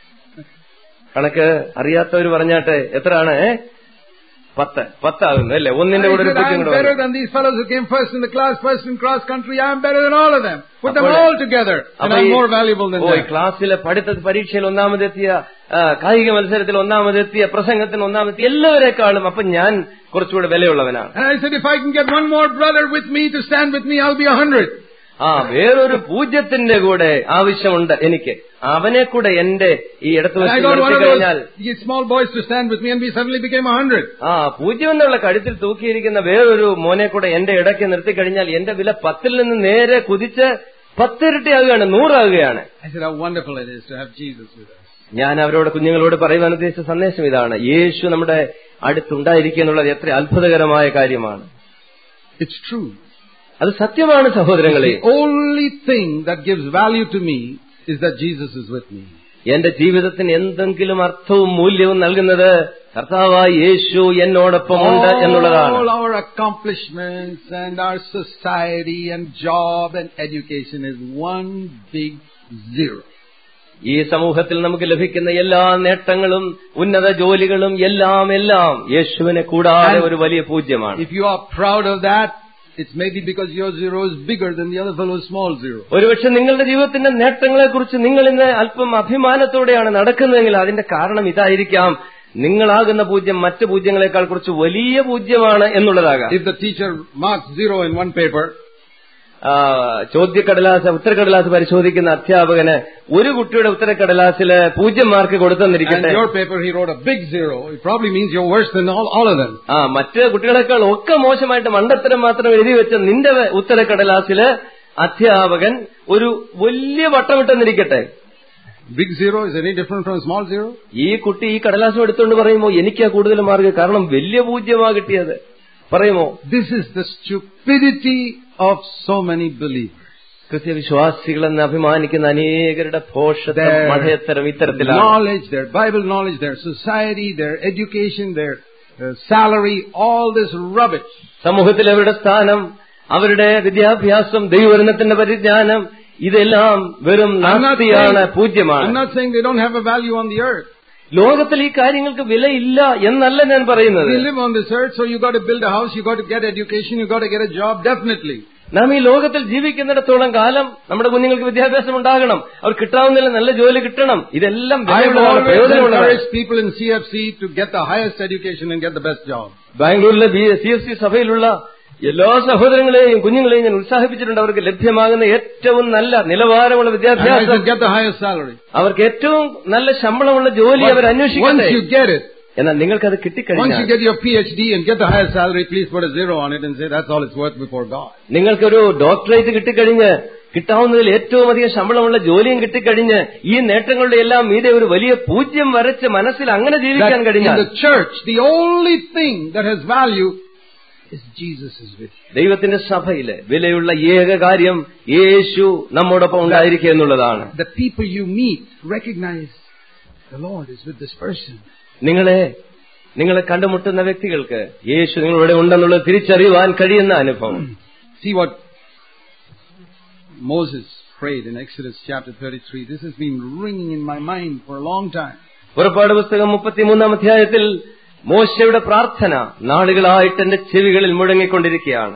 കണക്ക് അറിയാത്തവർ പറഞ്ഞാട്ടെ എത്രയാണ് ഏ? പത്ത് പത്താകുന്നു അല്ലേ ഒന്നിന്റെ I കൂടെ ഒരു said, പൂജ്യം I'm കൂടെ better വന്നു. than these fellows who came first in the class, first in cross country. I'm better than all of them. Put them അപ്പോൾ- all together. And അപ്പൊ I'm ഈ- more valuable than ഓ ഈ them. ക്ലാസ്സിലെ പഠിത്ത പരീക്ഷയിൽ ഒന്നാമതെത്തിയ ആ, കായിക മത്സരത്തിൽ ഒന്നാമതെത്തിയ പ്രസംഗത്തിന് ഒന്നാമതെത്തിയ എല്ലാവരെക്കാളും അപ്പൊ ഞാൻ കുറച്ചുകൂടെ വിലയുള്ളവനാണ് And I said, if I can get one more brother with me to stand with me, I'll be a hundred. ആ വേറൊരു പൂജ്യത്തിന്റെ കൂടെ ആവശ്യമുണ്ട് എനിക്ക് അവനെ കൂടെ എന്റെ ഈ ഇടത്ത് And I വെച്ച് got one നിർത്തി of കഴിഞ്ഞാൽ those these small boys to stand with me and we suddenly became a hundred. ആ പൂജ്യം എന്നുള്ള കഴുത്തിൽ തൂക്കിയിരിക്കുന്ന വേറൊരു മോനെ കൂടെ എന്റെ ഇടയ്ക്ക് നിർത്തി കഴിഞ്ഞാൽ എന്റെ വില പത്തിൽ നിന്ന് നേരെ കുതിച്ച് പത്തിരട്ടിയാകുകയാണ് നൂറാകുകയാണ് I said, how wonderful it is to have Jesus with us. ഞാൻ അവരോട് കുഞ്ഞുങ്ങളോട് പറയുവാൻ ഉദ്ദേശിച്ച സന്ദേശം ഇതാണ് യേശു നമ്മുടെ അടുത്തുണ്ടായിരിക്കുക എന്നുള്ളത് എത്ര അത്ഭുതകരമായ കാര്യമാണ് It's true. അത് സത്യമാണ് സഹോദരങ്ങളെ The only thing that gives value to me is that Jesus is with me. എന്റെ ജീവിതത്തിന് എന്തെങ്കിലും അർത്ഥവും മൂല്യവും നൽകുന്നത് കർത്താവായ യേശു എന്നോടൊപ്പം ഉണ്ട് എന്നുള്ളതാണ് All our accomplishments and our society and job and education is one big zero. ഈ സമൂഹത്തിൽ നമുക്ക് ലഭിക്കുന്ന എല്ലാ നേട്ടങ്ങളും ഉന്നത ജോലികളും എല്ലാം എല്ലാം യേശുവിനെ കൂടാതെ ഒരു വലിയ പൂജ്യമാണ് If you are proud of that, it's maybe because your zero is bigger than the other fellow's small zero. ഒരുപക്ഷെ നിങ്ങളുടെ ജീവിതത്തിന്റെ നേട്ടങ്ങളെക്കുറിച്ച് നിങ്ങൾ ഇന്ന് അല്പം അഭിമാനത്തോടെയാണ് നടക്കുന്നതെങ്കിൽ അതിന്റെ കാരണം ഇതായിരിക്കാം നിങ്ങളാകുന്ന പൂജ്യം മറ്റ് പൂജ്യങ്ങളെക്കാൾ കുറച്ച് വലിയ പൂജ്യമാണ് എന്നുള്ളതാകാം If the teacher marks zero in one paper, ആ, ചോദ്യക്കടലാസ് ഉത്തരക്കടലാസ് പരിശോധിക്കുന്ന അധ്യാപകന് ഒരു കുട്ടിയുടെ ഉത്തരക്കടലാസില് പൂജ്യം മാർക്ക് And കൊടുത്തെന്നിരിക്കട്ടെ your paper, he wrote a big zero. It probably means you're worse than all, all of them. ആ മറ്റ് കുട്ടികളെക്കാൾ ഒക്കെ മോശമായിട്ട് മണ്ടത്തരം മാത്രം എഴുതി വെച്ച നിന്റെ ഉത്തരക്കടലാസില് അധ്യാപകൻ ഒരു വലിയ വട്ടമിട്ടെന്നിരിക്കട്ടെ Big zero is any different from a small zero? ഈ കുട്ടി ഈ കടലാസം എടുത്തുകൊണ്ട് പറയുമോ എനിക്കാ കൂടുതൽ മാർക്ക് കാരണം വലിയ പൂജ്യമാ കിട്ടിയത് പറയുമോ This is the stupidity of so many believers. കൃത്യവിശ്വാസികളെന്ന് അഭിമാനിക്കുന്ന അനേകരുടെ ഭോഷത്വം Their മഠയത്തരം ഇത്തരത്തിലാണ് knowledge, their Bible knowledge, their society, their education, their uh, salary, all this rubbish. സമൂഹത്തിൽ അവരുടെ സ്ഥാനം അവരുടെ വിദ്യാഭ്യാസം ദൈവവചനത്തിന്റെ പരിജ്ഞാനം ഇതെല്ലാം വെറും I'm not നാസ്തിയാണ് saying- I'm പൂജ്യമാണ് not saying they don't have a value on the earth. ലോകത്തിൽ ഈ കാര്യങ്ങൾക്ക് വിലയില്ല എന്നല്ല ഞാൻ പറയുന്നത് We live on this earth, so you got to build a house, you got to get education, you got to get a job, definitely. നാം ഈ ലോകത്തിൽ ജീവിക്കുന്നിടത്തോളം കാലം നമ്മുടെ കുഞ്ഞുങ്ങൾക്ക് വിദ്യാഭ്യാസം ഉണ്ടാകണം അവർ കിട്ടാവുന്നില്ല നല്ല ജോലി കിട്ടണം ഇതെല്ലാം I have വിലയുള്ളതാണ് always പ്രയോജനമുള്ളതാണ് encouraged people in CFC to get the highest education and get the best job. ബാംഗ്ലൂരിലെ ബി സി എഫ് സി സഭയിലുള്ള എല്ലാ സഹോദരങ്ങളെയും കുഞ്ഞുങ്ങളെയും ഞാൻ ഉത്സാഹിപ്പിച്ചിട്ടുണ്ട് അവർക്ക് ലഭ്യമാകുന്ന ഏറ്റവും നല്ല നിലവാരമുള്ള And I വിദ്യാഭ്യാസം should get the highest salary. അവർക്ക് ഏറ്റവും നല്ല ശമ്പളമുള്ള ജോലി അവർ But അന്വേഷിക്കട്ടെ once you get it, എന്നാൽ നിങ്ങൾക്കത് once you കിട്ടിക്കഴിഞ്ഞാൽ get your PhD and get the highest salary, please put a zero on it and say that's all it's worth before God. നിങ്ങൾക്കൊരു doctorate കിട്ടിക്കഴിഞ്ഞ് കിട്ടാവുന്നതിൽ ഏറ്റവും അധികം ശമ്പളമുള്ള ജോലിയും കിട്ടിക്കഴിഞ്ഞ് ഈ നേട്ടങ്ങളുടെ എല്ലാം മീതെ ഒരു വലിയ പൂജ്യം വരച്ച് മനസ്സിൽ അങ്ങനെ That ജീവിക്കാൻ in കഴിഞ്ഞാൽ the church, the only thing that has value is Jesus is with you. ദൈവത്തിന്റെ സഭയില് വിലയുള്ള ഏക കാര്യം യേശു നമ്മോടൊപ്പം ഉണ്ടായിരിക്കുക എന്നുള്ളതാണ് The people you meet recognize the Lord is with this person. നിങ്ങളെ നിങ്ങളെ കണ്ടുമുട്ടുന്ന വ്യക്തികൾക്ക് യേശു നിങ്ങളുടെ ഉണ്ടെന്നുള്ളത് തിരിച്ചറിയുവാൻ കഴിയുന്ന അനുഭവം See what Moses prayed in Exodus chapter 33. This has been ringing in my mind for a long time. പുറപ്പാട് പുസ്തകം മുപ്പത്തിമൂന്നാം അധ്യായത്തിൽ മോശയുടെ പ്രാർത്ഥന നാളുകളായിട്ട് എന്റെ ചെവികളിൽ മുഴങ്ങിക്കൊണ്ടിരിക്കുകയാണ്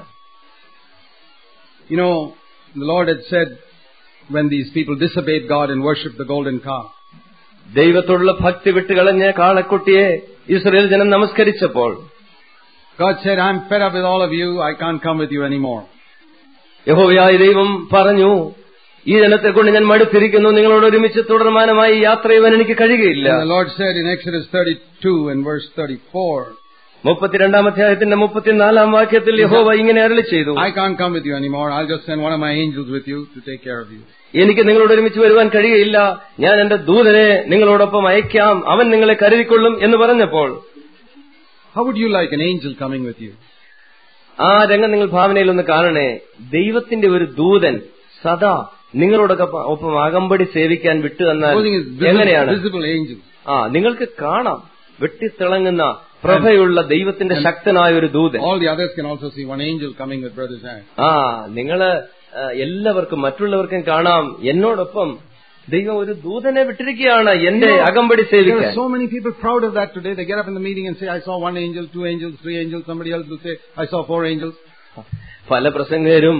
You know, the Lord had said when these people disobeyed God and worshipped the golden calf, ദൈവത്തോടുള്ള ഭക്തി വിട്ടുകളഞ്ഞ കാളക്കുട്ടിയെ ഇസ്രയേൽ ജനം നമസ്കരിച്ചപ്പോൾ God said, I'm fed up with all of you. I can't come with you anymore. യഹോവയായ ദൈവം പറഞ്ഞു ഈ ജനത്തെ കൊണ്ട് ഞാൻ മടുത്തിരിക്കുന്നു നിങ്ങളോട് ഒരുമിച്ച് തുടർമാനമായി യാത്ര ചെയ്യുവാൻ എനിക്ക് കഴിയുകയില്ല And the Lord said in Exodus 32 and verse 34, മുപ്പത്തിരണ്ടാം അധ്യായത്തിന്റെ മുപ്പത്തിനാലാം വാക്യത്തിൽ യഹോവ ഇങ്ങനെ അരളി ചെയ്തു I can't come with you anymore. I'll just send one of my angels with you to take care of you. എനിക്ക് നിങ്ങളോട് ഒരുമിച്ച് വരുവാൻ കഴിയുകയില്ല ഞാൻ എന്റെ ദൂതനെ നിങ്ങളോടൊപ്പം അയക്കാം അവൻ നിങ്ങളെ കരുതിക്കൊള്ളും എന്ന് പറഞ്ഞപ്പോൾ How would you like an angel coming with you? ആ രംഗം നിങ്ങൾ ഭാവനയിൽ ഒന്ന് കാണണേ ദൈവത്തിന്റെ ഒരു ദൂതൻ സദാ നിങ്ങളോടൊക്കെ ഒപ്പം അകമ്പടി സേവിക്കാൻ വിട്ടു തന്നാൽ Supposing it's visible, എങ്ങനെയാണ് visible angel. ആ നിങ്ങൾക്ക് കാണാം വെട്ടിത്തിളങ്ങുന്ന പ്രഭയുള്ള ദൈവത്തിന്റെ ശക്തനായ ഒരു ദൂതൻ All the others can also see one angel coming with brother Zach. ആ നിങ്ങള് ആ, എല്ലാവർക്കും മറ്റുള്ളവർക്കും കാണാം എന്നോടൊപ്പം ദൈവം ഒരു ദൂതനെ വിട്ടിരിക്കുകയാണ് എന്റെ You know, അകമ്പടി There are സേവിക്കാൻ so many people proud of that today. They get up in the meeting and say, I saw one angel, two angels, three angels. Somebody else will say, I saw four angels. പല പ്രസംഗരും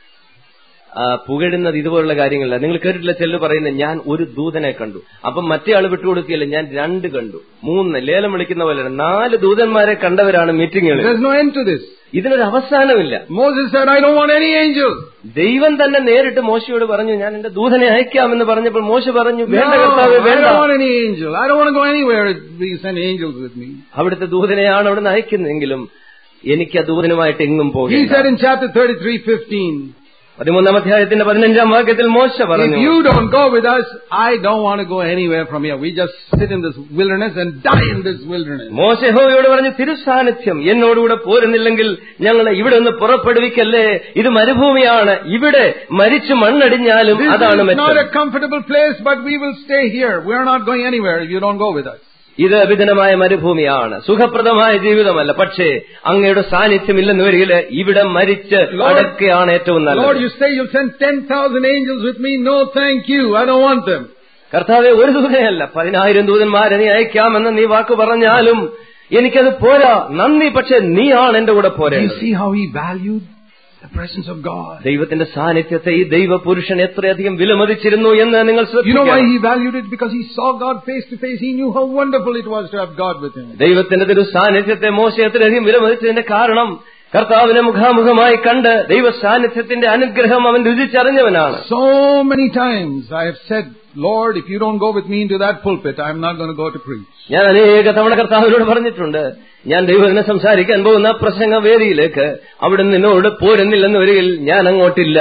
ആ, പുകഴുന്നത് ഇതുപോലുള്ള കാര്യങ്ങളല്ല നിങ്ങൾ കേട്ടിട്ടില്ല ചെല്ലു പറയുന്നത് ഞാൻ ഒരു ദൂതനെ കണ്ടു അപ്പം മറ്റേ ആൾ വിട്ടുകൊടുക്കുകയില്ല ഞാൻ രണ്ട് കണ്ടു മൂന്ന് ലേലം വിളിക്കുന്ന പോലെ നാല് ദൂതന്മാരെ കണ്ടവരാണ് മീറ്റിങ്ങുകളിൽ There's no end to this. ഇതിനൊരു അവസാനമില്ല Moses said, I don't want any angel. ദൈവം തന്നെ നേരിട്ട് മോശയോട് പറഞ്ഞു ഞാൻ എന്റെ ദൂതനെ അയക്കാമെന്ന് പറഞ്ഞപ്പോൾ മോശ പറഞ്ഞു No, വേണ്ട കർത്താവേ I വേണ്ട don't want any angel. I don't want to go anywhere. You send angels with me. അവിടുത്തെ ദൂതനെയാണ് അവിടുന്ന് അയക്കുന്നതെങ്കിലും എനിക്ക് ആ ദൂതനുമായിട്ട് എങ്ങും He പോകില്ല said in chapter 33, 15, പതിമൂന്നാം അധ്യായത്തിന്റെ പതിനഞ്ചാം വാക്യത്തിൽ മോശ if പറഞ്ഞു you don't go with us, I don't want to go anywhere from here. We just sit in this wilderness and die in this wilderness. മോശഹോയോട് പറഞ്ഞു തിരുസാന്നിധ്യം എന്നോടുകൂടെ പോരുന്നില്ലെങ്കിൽ ഞങ്ങളെ ഇവിടെ നിന്ന് പുറപ്പെടുവിക്കല്ലേ ഇത് മരുഭൂമിയാണ് ഇവിടെ മരിച്ചു മണ്ണടിഞ്ഞാലും This അതാണ് is not a മെച്ചം comfortable place, but we will stay here. We are not going anywhere if you don't go with us. ഇത് വിധനമായ മരുഭൂമിയാണ് സുഖപ്രദമായ ജീവിതമല്ല പക്ഷേ അങ്ങയുടെ സാന്നിധ്യം ഇല്ലെന്ന് വരികിൽ ഇവിടെ മരിച്ച് Lord, അടക്കുകയാണ് ഏറ്റവും Lord, നല്ലത് you say you'll send 10,000 angels with me. No, thank you. I don't want them. കർത്താവെ ഒരു ദൂതനല്ല പതിനായിരം ദൂതന്മാരെ നീ അയക്കാമെന്ന് നീ വാക്ക് പറഞ്ഞാലും എനിക്കത് പോരാ നന്ദി പക്ഷെ നീയാണ് എന്റെ കൂടെ Do പോരേണ്ടത് you see how he valued the presence of God? ദൈവത്തിന്റെ സാന്നിധ്യത്തെ ഈ ദൈവ പുരുഷൻ എത്രയധികം വിലമതിച്ചിരുന്നു എന്ന് നിങ്ങൾ You know why ശ്രദ്ധിക്കണം he valued it? Because he saw God face to face. He knew how wonderful it was to have God with him. ദൈവത്തിന്റെ തിരു സാന്നിധ്യത്തെ മോശ എത്രയധികം വിലമതിച്ചതിന്റെ കാരണം കർത്താവിനെ മുഖാമുഖമായി കണ്ട് ദൈവ സാന്നിധ്യത്തിന്റെ അനുഗ്രഹം അവൻ രുചിച്ചറിഞ്ഞവനാണ് So many times I have said, Lord, if you don't go with me into that pulpit, I'm not going to go to preach. ഞാൻ അനേക തവണ കർത്താവിനോട് പറഞ്ഞിട്ടുണ്ട് ഞാൻ ദൈവത്തിനെ സംസാരിക്കാൻ പോകുന്ന പ്രസംഗ വേദിയിലേക്ക് അവിടെ നിന്നോട് പോരുന്നില്ലെന്ന് വരികിൽ ഞാൻ അങ്ങോട്ടില്ല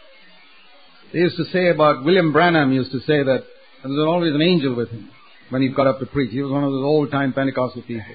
They used to say about William Branham used to say that there was always an angel with him when he got up to preach. He was one of those old time Pentecostal people.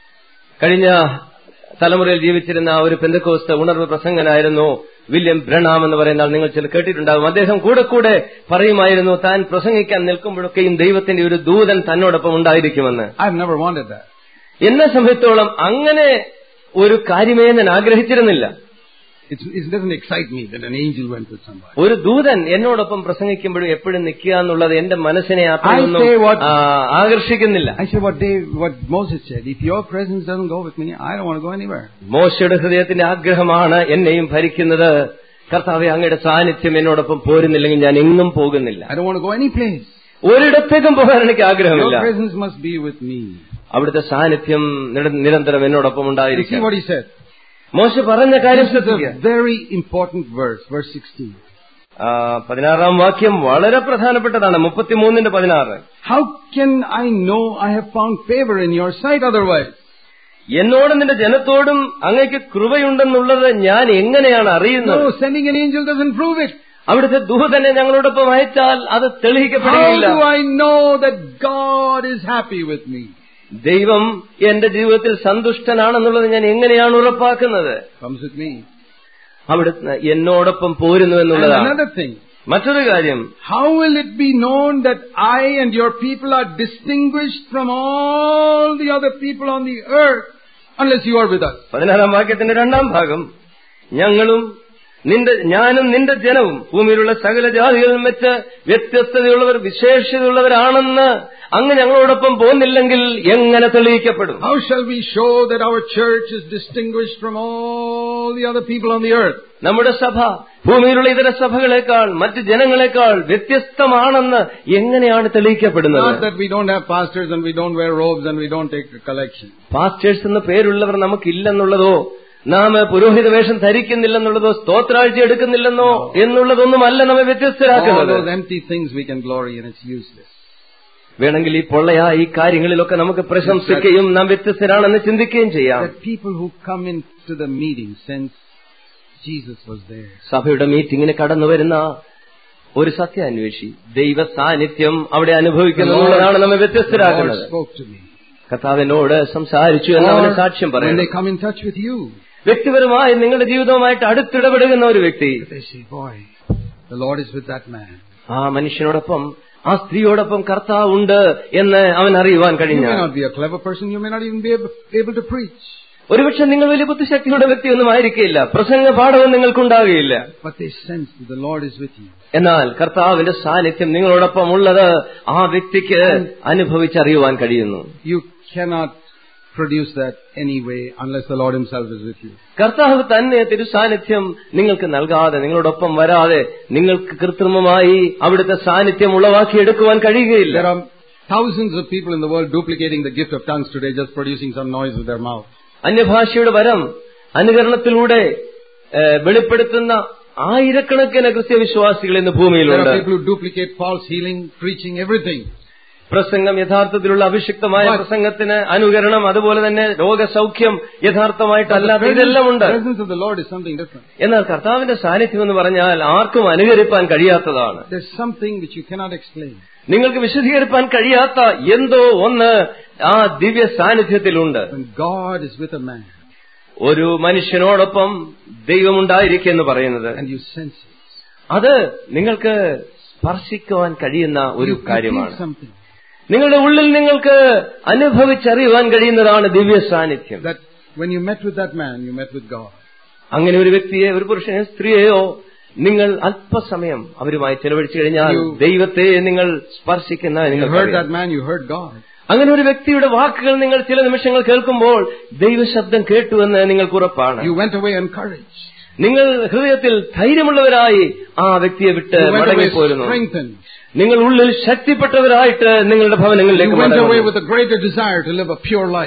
കഴിഞ്ഞ തലമുറയിൽ ജീവിച്ചിരുന്ന ഒരു പെന്തക്കോസ്ത ഉണർവ് പ്രസംഗനായിരുന്നു William ബ്രണാം എന്ന് പറയുന്ന ആൾ നിങ്ങൾ ചില കേട്ടിട്ടുണ്ടാകും അദ്ദേഹം കൂടെ കൂടെ പറയുമായിരുന്നു താൻ പ്രസംഗിക്കാൻ നിൽക്കുമ്പോഴൊക്കെയും ദൈവത്തിന്റെ ഒരു ദൂതൻ തന്നോടൊപ്പം ഉണ്ടായിരിക്കുമെന്ന് I've never wanted that. എന്നെ സംബന്ധിച്ചോളം അങ്ങനെ ഒരു കാര്യമേ ഞാൻ ആഗ്രഹിച്ചിരുന്നില്ല It's, it doesn't excite me that an angel went with somebody. ഒരു ദൂതൻ എന്നോടൊപ്പം പ്രസംഗിക്കുമ്പോഴും എപ്പോഴും നിൽക്കുക എന്നുള്ളത് എന്റെ മനസ്സിനെ അത്രയൊന്നും I say what- ആ, ആകർഷിക്കുന്നില്ല I said what Dave, what Moses said. If your presence doesn't go with me, I don't want to go anywhere. മോശയുടെ ഹൃദയത്തിന്റെ ആഗ്രഹമാണ് എന്നെയും ഭരിക്കുന്നത് കർത്താവെ അങ്ങയുടെ സാന്നിധ്യം എന്നോടൊപ്പം പോരുന്നില്ലെങ്കിൽ ഞാൻ എങ്ങും പോകുന്നില്ല I don't want to go any place. ഒരിടത്തേക്കും പോകാൻ എനിക്ക് ആഗ്രഹമില്ല Your presence must be with me. അവിടുത്തെ സാന്നിധ്യം നിര- നിരന്തരം എന്നോടൊപ്പം You see ഉണ്ടായിരിക്കും what he said. മോശ പറഞ്ഞ കാര്യം This is ശ്രദ്ധിക്കുക a very important verse, verse 16. ആ, പതിനാറാം വാക്യം വളരെ പ്രധാനപ്പെട്ടതാണ് മുപ്പത്തിമൂന്നിന്റെ പതിനാറ് How can I know I have found favor in your sight otherwise? എന്നോടും നിന്റെ ജനത്തോടും അങ്ങയ്ക്ക് കൃപയുണ്ടെന്നുള്ളത് ഞാൻ എങ്ങനെയാണ് അറിയുന്നത് No, sending an angel doesn't prove it. അവിടുത്തെ ദൂതനെ ഞങ്ങളോടൊപ്പം അയച്ചാൽ അത് How തെളിയിക്കപ്പെടുകയില്ല do I know that God is happy with me? ദൈവം എന്റെ ജീവിതത്തിൽ സന്തുഷ്ടനാണെന്നുള്ളത് ഞാൻ എങ്ങനെയാണ് ഉറപ്പാക്കുന്നത് Comes with me. അവിടുന്ന് എന്നോടൊപ്പം പോരുന്നു And എന്നുള്ളതാണ് another thing, മറ്റൊരു കാര്യം how will it be known that I and your people are distinguished from all the other people on the earth unless you are with us? പതിനാറാം വാക്യത്തിന്റെ രണ്ടാം ഭാഗം ഞങ്ങളും നിന്റെ ഞാനും നിന്റെ ജനവും ഭൂമിയിലുള്ള സകല ജാതികളിലും വെച്ച് വ്യത്യസ്തതയുള്ളവർ വിശേഷതയുള്ളവരാണെന്ന് അങ്ങ് ഞങ്ങളോടൊപ്പം പോന്നില്ലെങ്കിൽ എങ്ങനെ തെളിയിക്കപ്പെടും How shall we show that our church is distinguished from all the other people on the earth? നമ്മുടെ സഭ ഭൂമിയിലുള്ള ഇതര സഭകളെക്കാൾ മറ്റ് ജനങ്ങളെക്കാൾ വ്യത്യസ്തമാണെന്ന് എങ്ങനെയാണ് തെളിയിക്കപ്പെടുന്നത് Not that we don't have pastors and we don't wear robes and we don't take a collection. Pastors എന്ന പേരുള്ളവർ നമുക്കില്ലെന്നുള്ളതോ നാം പുരോഹിത വേഷം ധരിക്കുന്നില്ലെന്നുള്ളതോ സ്തോത്രാഴ്ച എടുക്കുന്നില്ലെന്നോ എന്നുള്ളതൊന്നുമല്ല നമ്മെ All വ്യത്യസ്തരാക്കുന്നത് those empty things we can glory in, it's useless. വേണമെങ്കിൽ ഈ പൊള്ളയാ ഈ കാര്യങ്ങളിലൊക്കെ നമുക്ക് പ്രശംസിക്കുകയും നാം വ്യത്യസ്തരാണെന്ന് ചിന്തിക്കുകയും ചെയ്യാം That people who come into the meeting sense Jesus was there. സഭയുടെ മീറ്റിംഗിന് കടന്നു വരുന്ന ഒരു സത്യാന്വേഷി ദൈവ സാന്നിധ്യം അവിടെ അനുഭവിക്കുന്നു എന്നുള്ളതാണ് നമ്മെ the Lord വ്യത്യസ്തരാക്കുന്നത് spoke to me. കർത്താവിനോട് സംസാരിച്ചു എന്ന് അവന് സാക്ഷ്യം Or when പറയുന്നു they come in touch with you, വ്യക്തിപരമായി നിങ്ങളുടെ ജീവിതവുമായിട്ട് അടുത്തിടപെടുന്ന ഒരു വ്യക്തി they say, boy, the Lord is with that man. ആ മനുഷ്യനോടൊപ്പം ആ സ്ത്രീയോടൊപ്പം കർത്താവ് ഉണ്ട് എന്ന് അവൻ അറിയുവാൻ You may കഴിഞ്ഞ not be a clever person, you may not even be able, able to preach. ഒരുപക്ഷെ നിങ്ങൾ വലിയ ബുദ്ധിശക്തിയുടെ വ്യക്തിയൊന്നും ആയിരിക്കില്ല പ്രസംഗ പാഠവും നിങ്ങൾക്കുണ്ടാകുകയില്ല But they sense that the Lord is with you. എന്നാൽ കർത്താവിന്റെ സാന്നിധ്യം നിങ്ങളോടൊപ്പം ഉള്ളത് ആ വ്യക്തിക്ക് അനുഭവിച്ചറിയുവാൻ കഴിയുന്നു You cannot produce that anyway unless the Lord Himself is with you. കർത്താവ് തന്നെ തിരുസാന്നിധ്യം നിങ്ങൾക്ക് നൽകാതെ നിങ്ങളോടൊപ്പം വരാതെ നിങ്ങൾക്ക് കൃത്രിമമായി അവിടുത്തെ സാന്നിധ്യം ഉളവാക്കിയെടുക്കുവാൻ കഴിയുകയില്ല There are thousands of people in the world duplicating the gift of tongues today, just producing some noise with their mouth. അന്യഭാഷയുടെ വരം അനുകരണത്തിലൂടെ ഏഹ്, വെളിപ്പെടുത്തുന്ന ആയിരക്കണക്കിന് ക്രിസ്ത്യവിശ്വാസികൾ ഇന്ന് There ഭൂമിയിലുണ്ട് are people who duplicate false healing, preaching, everything. പ്രസംഗം യഥാർത്ഥത്തിലുള്ള അഭിഷിക്തമായ But- പ്രസംഗത്തിന് അനുകരണം അതുപോലെ തന്നെ രോഗസൗഖ്യം യഥാർത്ഥമായിട്ടല്ലാത്ത ഇതെല്ലാം ഉണ്ട് The presence of the Lord is something different. എന്നാൽ കർത്താവിന്റെ സാന്നിധ്യം എന്ന് പറഞ്ഞാൽ ആർക്കും അനുകരിപ്പാൻ കഴിയാത്തതാണ് There's something which you cannot explain. നിങ്ങൾക്ക് വിശദീകരിപ്പാൻ കഴിയാത്ത എന്തോ ഒന്ന് ആ ദിവ്യ സാന്നിധ്യത്തിലുണ്ട് When God is with a man ഒരു മനുഷ്യനോടൊപ്പം ദൈവമുണ്ടായിരിക്കും എന്ന് പറയുന്നത് and you sense it, അത് നിങ്ങൾക്ക് സ്പർശിക്കുവാൻ കഴിയുന്ന ഒരു you, you feel കാര്യമാണ് something. നിങ്ങളുടെ ഉള്ളിൽ നിങ്ങൾക്ക് അനുഭവിച്ചറിയുവാൻ കഴിയുന്നതാണ് ദിവ്യ സാന്നിധ്യം That when you met with that man, you met with God. അങ്ങനെ ഒരു വ്യക്തിയെ ഒരു പുരുഷനെ സ്ത്രീയെയോ നിങ്ങൾ അല്പസമയം അവരുമായി ചെലവഴിച്ചു കഴിഞ്ഞാൽ You- ദൈവത്തെ നിങ്ങൾ സ്പർശിക്കുന്ന You നിങ്ങൾ heard that man, you heard God. അങ്ങനെ ഒരു വ്യക്തിയുടെ വാക്കുകൾ നിങ്ങൾ ചില നിമിഷങ്ങൾ കേൾക്കുമ്പോൾ ദൈവശബ്ദം കേട്ടുവെന്ന് നിങ്ങൾക്ക് ഉറപ്പാണ് You went away encouraged. നിങ്ങൾ ഹൃദയത്തിൽ ധൈര്യമുള്ളവരായി ആ വ്യക്തിയെ വിട്ട് You went away മടങ്ങിപ്പോരുന്നു strengthened. നിങ്ങൾ ഉള്ളിൽ ശക്തിപ്പെട്ടവരായിട്ട് നിങ്ങളുടെ You ഭവനങ്ങളിലേക്ക് went away മടങ്ങുന്നു. with a greater desire to live a pure life.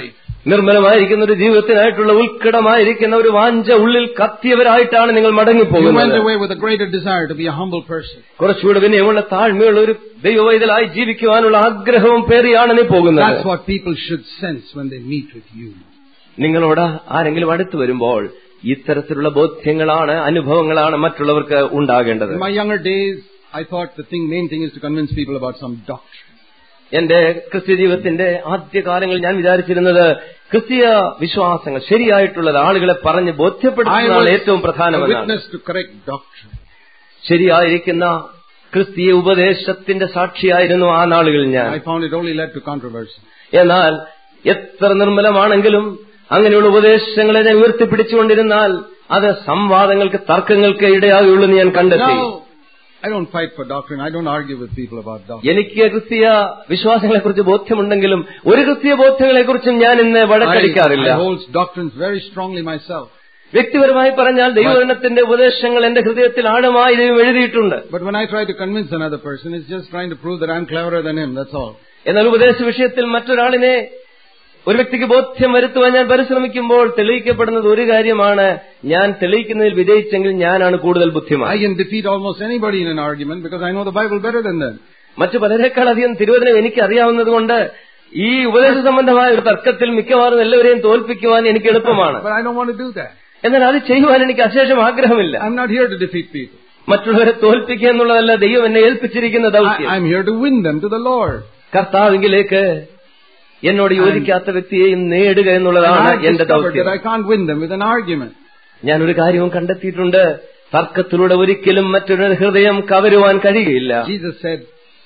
നിർമ്മലമായിരിക്കുന്ന ഒരു ജീവിതത്തിനായിട്ടുള്ള ഉത്കടമായിരിക്കുന്ന ഒരു വാഞ്ച ഉള്ളിൽ കത്തിയവരായിട്ടാണ് നിങ്ങൾ You went മടങ്ങിപ്പോകുന്നത് away with a greater desire to be a humble person. കുറച്ചുകൂടെ വിനയമുള്ള താഴ്മയുള്ള ഒരു ദൈവവൈതലായി ജീവിക്കുവാനുള്ള ആഗ്രഹവും പേറിയാണ് നീ പോകുന്നത് That's what people should sense when they meet with you. നിങ്ങളോട് ആരെങ്കിലും അടുത്തു വരുമ്പോൾ ഇത്തരത്തിലുള്ള ബോധ്യങ്ങളാണ് അനുഭവങ്ങളാണ് മറ്റുള്ളവർക്ക് ഉണ്ടാകേണ്ടത് In my younger days, I thought the thing, main thing is to convince people about some doctrine. എന്റെ ക്രിസ്ത്യ ജീവിതത്തിന്റെ ആദ്യകാലങ്ങളിൽ ഞാൻ വിചാരിച്ചിരുന്നത് ക്രിസ്തീയ വിശ്വാസങ്ങൾ ശരിയായിട്ടുള്ളത് ആളുകളെ പറഞ്ഞ് I ബോധ്യപ്പെടുത്തുന്നതാണ് ഏറ്റവും was a പ്രധാനമെന്നാണ് witness to correct doctrine. ശരിയായിരിക്കുന്ന ക്രിസ്തീയ ഉപദേശത്തിന്റെ സാക്ഷിയായിരുന്നു ആ നാളുകളിൽ ഞാൻ I found it only led to controversy. എന്നാൽ എത്ര നിർമ്മലമാണെങ്കിലും അങ്ങനെയുള്ള ഉപദേശങ്ങളെ ഞാൻ ഉയർത്തിപ്പിടിച്ചുകൊണ്ടിരുന്നാൽ അത് സംവാദങ്ങൾക്ക് തർക്കങ്ങൾക്ക് ഇടയാകുള്ളൂ എന്ന് ഞാൻ കണ്ടെത്തി Now, I don't fight for doctrine. I don't argue with people about doctrine. എനിക്ക് ക്രിസ്തീയ വിശ്വാസങ്ങളെക്കുറിച്ച് ബോധ്യമുണ്ടെങ്കിലും ഒരു ക്രിസ്തീയ ബോധ്യങ്ങളെക്കുറിച്ചും ഞാൻ ഇന്ന് I, വഴക്കടിക്കാറില്ല I hold doctrines very strongly myself. വ്യക്തിപരമായി പറഞ്ഞാൽ ദൈവജനത്തിന്റെ ഉപദേശങ്ങൾ എന്റെ ഹൃദയത്തിൽ ആഴമായി ദൈവം എഴുതിയിട്ടുണ്ട് But when I try to convince another person, it's just trying to prove that I'm cleverer than him. That's all. എന്നാൽ ഉപദേശ വിഷയത്തിൽ മറ്റൊരാളിനെ ഒരു വ്യക്തിക്ക് ബോധ്യം വരുത്തുവാൻ ഞാൻ പരിശ്രമിക്കുമ്പോൾ തെളിയിക്കപ്പെടുന്നത് ഒരു കാര്യമാണ് ഞാൻ തെളിയിക്കുന്നതിൽ വിജയിച്ചെങ്കിൽ ഞാനാണ് കൂടുതൽ I ബുദ്ധിമാൻ can defeat almost anybody in an argument because I know the Bible better than them. മറ്റു പലരെക്കാൾ അധികം തിരുവചനം എനിക്ക് അറിയാവുന്നതുകൊണ്ട് ഈ ഉപദേശ സംബന്ധമായ ഒരു തർക്കത്തിൽ മിക്കവാറും എല്ലാവരെയും തോൽപ്പിക്കുവാൻ എനിക്ക് എളുപ്പമാണ് But I don't want to do that. എന്നാൽ അത് ചെയ്യുവാൻ എനിക്ക് അശേഷം ആഗ്രഹമില്ല I'm not here to defeat people. മറ്റുള്ളവരെ തോൽപ്പിക്കുക എന്നുള്ളതല്ല ദൈവം എന്നെ ഏൽപ്പിച്ചിരിക്കുന്ന I, ദൗത്യം I'm here to win them to the Lord. കർത്താവിങ്കിലേക്ക് എന്നോട് യോജിക്കാത്ത വ്യക്തിയെയും നേടുക And എന്നുള്ളതാണ് I've എന്റെ discovered ദൗത്യം that I can't win them with an argument. ഞാൻ ഒരു കാര്യവും കണ്ടെത്തിയിട്ടുണ്ട് തർക്കത്തിലൂടെ ഒരിക്കലും മറ്റൊരു ഹൃദയം കവരുവാൻ കഴിയുകയില്ല Jesus said,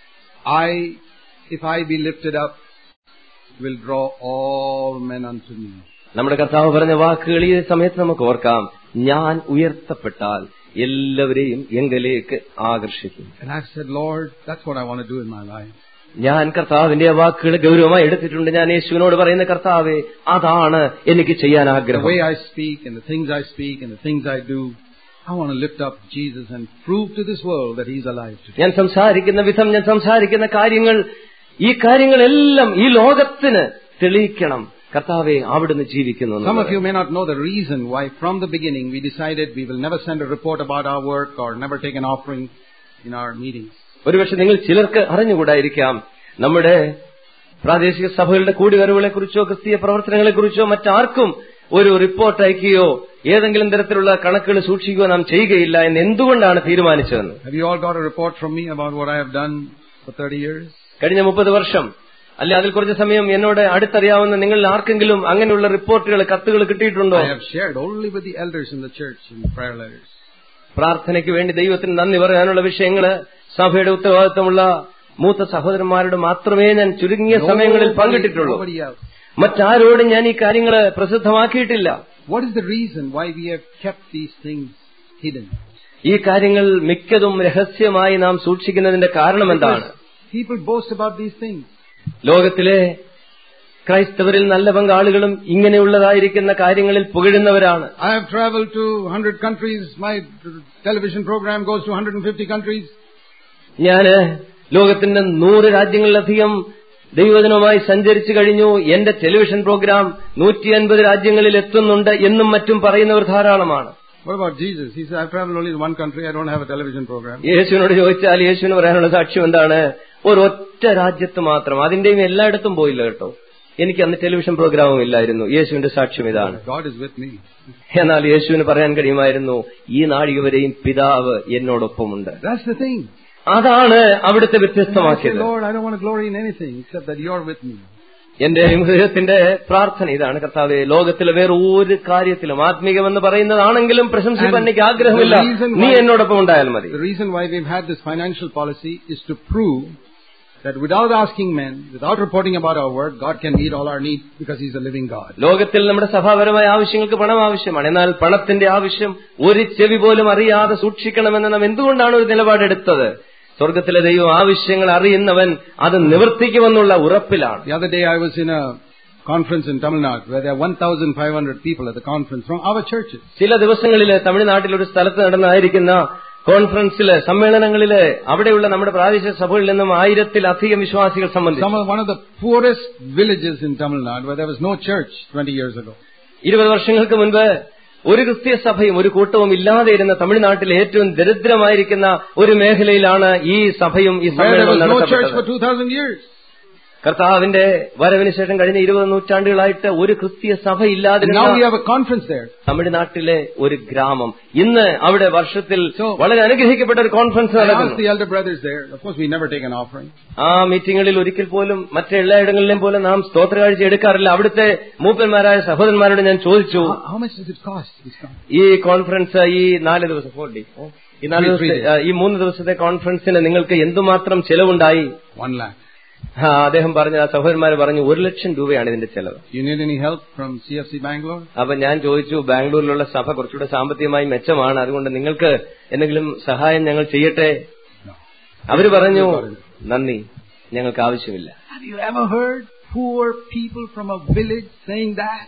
I, if I be lifted up, will draw all men unto me. നമ്മുടെ കർത്താവ് പറഞ്ഞ വാക്കുകൾ ഈ സമയത്ത് നമുക്ക് ഓർക്കാം ഞാൻ ഉയർത്തപ്പെട്ടാൽ എല്ലാവരെയും എങ്കലേക്ക് ആകർഷിക്കും And I've said, Lord, that's what I want to do in my life. ഞാൻ കർത്താവിന്റെ ആ വാക്കുകൾ ഗൗരവമായി എടുത്തിട്ടുണ്ട് ഞാൻ യേശുവിനോട് പറയുന്ന കർത്താവെ അതാണ് എനിക്ക് ചെയ്യാൻ The ആഗ്രഹം way I speak and the things I speak and the things I do, I want to lift up Jesus and prove to this world that He's alive today. ഞാൻ സംസാരിക്കുന്ന വിധം ഞാൻ സംസാരിക്കുന്ന കാര്യങ്ങൾ ഈ കാര്യങ്ങളെല്ലാം ഈ ലോകത്തിന് തെളിയിക്കണം കർത്താവെ അവിടുന്ന് ജീവിക്കുന്നു Some of എന്നുള്ളത്. you may not know the reason why from the beginning we decided we will never send a report about our work or never take an offering in our meetings. ഒരുപക്ഷെ നിങ്ങൾ ചിലർക്ക് അറിഞ്ഞുകൂടായിരിക്കാം നമ്മുടെ പ്രാദേശിക സഭകളുടെ കൂടിവരവുകളെ കുറിച്ചോ ക്രിസ്തീയ പ്രവർത്തനങ്ങളെ കുറിച്ചോ മറ്റാർക്കും ഒരു റിപ്പോർട്ട് അയക്കുകയോ ഏതെങ്കിലും തരത്തിലുള്ള കണക്കുകൾ സൂക്ഷിക്കുകയോ നാം ചെയ്യുകയില്ല എന്ന് എന്തുകൊണ്ടാണ് തീരുമാനിച്ചതെന്ന് Have you all got a report from me about what I have done for 30 years? കഴിഞ്ഞ മുപ്പത് വർഷം അല്ലെ അതിൽ കുറച്ച് സമയം എന്നോട് അടുത്തറിയാവുന്ന നിങ്ങളിൽ ആർക്കെങ്കിലും അങ്ങനെയുള്ള റിപ്പോർട്ടുകൾ കത്തുകൾ കിട്ടിയിട്ടുണ്ടോ I have shared only with the elders in the church in prayer letters. പ്രാർത്ഥനയ്ക്ക് വേണ്ടി ദൈവത്തിന് നന്ദി പറയാനുള്ള വിഷയങ്ങള് സഭയുടെ ഉത്തരവാദിത്തമുള്ള മൂത്ത സഹോദരന്മാരോട് മാത്രമേ ഞാൻ ചുരുങ്ങിയ സമയങ്ങളിൽ Nobody, പങ്കിട്ടിട്ടുള്ളൂ nobody else. മറ്റാരോടും ഞാൻ ഈ കാര്യങ്ങള് പ്രസിദ്ധമാക്കിയിട്ടില്ല What is the reason why we have kept these things hidden? ഈ കാര്യങ്ങൾ മിക്കതും രഹസ്യമായി നാം സൂക്ഷിക്കുന്നതിന്റെ കാരണം എന്താണ് Because people boast about these things. ലോകത്തിലെ ക്രൈസ്തവരിൽ നല്ല പങ്കാളികളും ഇങ്ങനെയുള്ളതായിരിക്കുന്ന കാര്യങ്ങളിൽ പുകഴുന്നവരാണ് I have traveled to 100 countries. My television program goes to 150 countries. ഞാന് ലോകത്തിന്റെ നൂറ് രാജ്യങ്ങളിലധികം ദൈവജനവുമായി സഞ്ചരിച്ചു കഴിഞ്ഞു എന്റെ ടെലിവിഷൻ പ്രോഗ്രാം നൂറ്റി അൻപത് രാജ്യങ്ങളിൽ എത്തുന്നുണ്ട് എന്നും മറ്റും പറയുന്നവർ ധാരാളമാണ് What about Jesus? He said, I've traveled only to one country. I don't have a television program. യേശുവിനോട് ചോദിച്ചാൽ യേശുവിന് പറയാനുള്ള സാക്ഷ്യം എന്താണ് ഒരൊറ്റ രാജ്യത്ത് മാത്രം അതിന്റെയും എല്ലായിടത്തും പോയില്ല കേട്ടോ എനിക്ക് അന്ന് ടെലിവിഷൻ പ്രോഗ്രാമും ഇല്ലായിരുന്നു യേശുവിന്റെ സാക്ഷ്യം ഇതാണ് God is with me. എന്നാൽ യേശുവിന് പറയാൻ കഴിയുമായിരുന്നു ഈ നാഴിക വരെയും പിതാവ് എന്നോടൊപ്പമുണ്ട് That's the thing. അതാണ് അവിടുത്തെ And I say, വ്യത്യസ്തമാക്കിയത് Lord, I don't want to glory in anything except that you're with me. എന്റെ ഹൃദയത്തിന്റെ പ്രാർത്ഥന ഇതാണ് കർത്താവെ ലോകത്തിലെ വേറെ ഒരു കാര്യത്തിലും ആത്മീകമെന്ന് പറയുന്നതാണെങ്കിലും പ്രശംസിപ്പാൻ എനിക്ക് ആഗ്രഹമില്ല the reason നീ why- എന്നോടൊപ്പം ഉണ്ടായാൽ മതി The reason why we've had this financial policy is to prove that without asking men, without reporting about our work, God can meet all our needs because He's a living God. ലോകത്തിൽ നമ്മുടെ സഭാപരമായ ആവശ്യങ്ങൾക്ക് പണം ആവശ്യമാണ് എന്നാൽ പണത്തിന്റെ ആവശ്യം ഒരു ചെവി പോലും അറിയാതെ സൂക്ഷിക്കണമെന്ന് നാം എന്തുകൊണ്ടാണ് ഒരു നിലപാടെടുത്തത് സ്വർഗത്തിലെ ദൈവം ആവശ്യങ്ങൾ അറിയുന്നവൻ അത് നിവർത്തിക്കുമെന്നുള്ള ഉറപ്പിലാണ് The other day I was in a conference in Tamil Nadu where there are 1,500 people at the conference from our churches. ചില ദിവസങ്ങളിൽ തമിഴ്നാട്ടിൽ ഒരു സ്ഥലത്ത് നടന്നായിരിക്കുന്ന കോൺഫറൻസില് സമ്മേളനങ്ങളില് അവിടെയുള്ള നമ്മുടെ പ്രാദേശിക സഭകളിൽ നിന്നും ആയിരത്തിലധികം വിശ്വാസികൾ സംബന്ധിച്ചു Some of one of the poorest villages in Tamil Nadu where there was no church 20 years ago. ഇരുപത് വർഷങ്ങൾക്ക് മുൻപ് ഒരു ക്രിസ്തീയ സഭയും ഒരു കൂട്ടവും ഇല്ലാതെ ഇരുന്ന തമിഴ്നാട്ടിലെ ഏറ്റവും ദരിദ്രമായിരിക്കുന്ന ഒരു മേഖലയിലാണ് ഈ സഭയും ഈ Where there was സമ്മേളനവും no church for നടത്തപ്പെട്ടത് 2000 years. കർത്താവിന്റെ വരവിന് ശേഷം കഴിഞ്ഞ ഇരുപത് നൂറ്റാണ്ടുകളായിട്ട് ഒരു ക്രിസ്തീയ സഭ And now we ഇല്ലാതിരുന്ന have a conference there. തമിഴ്നാട്ടിലെ ഒരു ഗ്രാമം ഇന്ന് അവിടെ വർഷത്തിൽ So- വളരെ അനുഗ്രഹിക്കപ്പെട്ട ഒരു കോൺഫറൻസ് I asked നടക്കുന്നു the elder brothers there. Of course, we never take an offering. ആ മീറ്റിംഗുകളിൽ ഒരിക്കൽ പോലും മറ്റെല്ലായിടങ്ങളിലും പോലും നാം സ്തോത്രകാഴ്ച എടുക്കാറില്ല അവിടുത്തെ മൂപ്പന്മാരായ സഹോദരന്മാരോട് ഞാൻ ചോദിച്ചു How, how much does it cost? This conference? ഈ കോൺഫറൻസ് ഈ നാല് ദിവസം four days. ഈ നാല് Three- three ദിവസത്തെ ആ, ഈ മൂന്ന് ദിവസത്തെ കോൺഫറൻസിന് നിങ്ങൾക്ക് എന്തുമാത്രം ചെലവുണ്ടായി One lakh. ആ, അദ്ദേഹം പറഞ്ഞു ആ സഹോദരന്മാർ പറഞ്ഞു ഒരു ലക്ഷം രൂപയാണ് ഇതിന്റെ ചെലവ് You need any help from CFC Bangalore? അപ്പൊ ഞാൻ ചോദിച്ചു ബാംഗ്ലൂരിലുള്ള സഭ കുറച്ചുകൂടെ സാമ്പത്തികമായി മെച്ചമാണ് അതുകൊണ്ട് നിങ്ങൾക്ക് എന്തെങ്കിലും സഹായം ഞങ്ങൾ ചെയ്യട്ടെ No. അവര് പറഞ്ഞു നന്ദി ഞങ്ങൾക്ക് ആവശ്യമില്ല Have you ever heard poor people from a village saying that?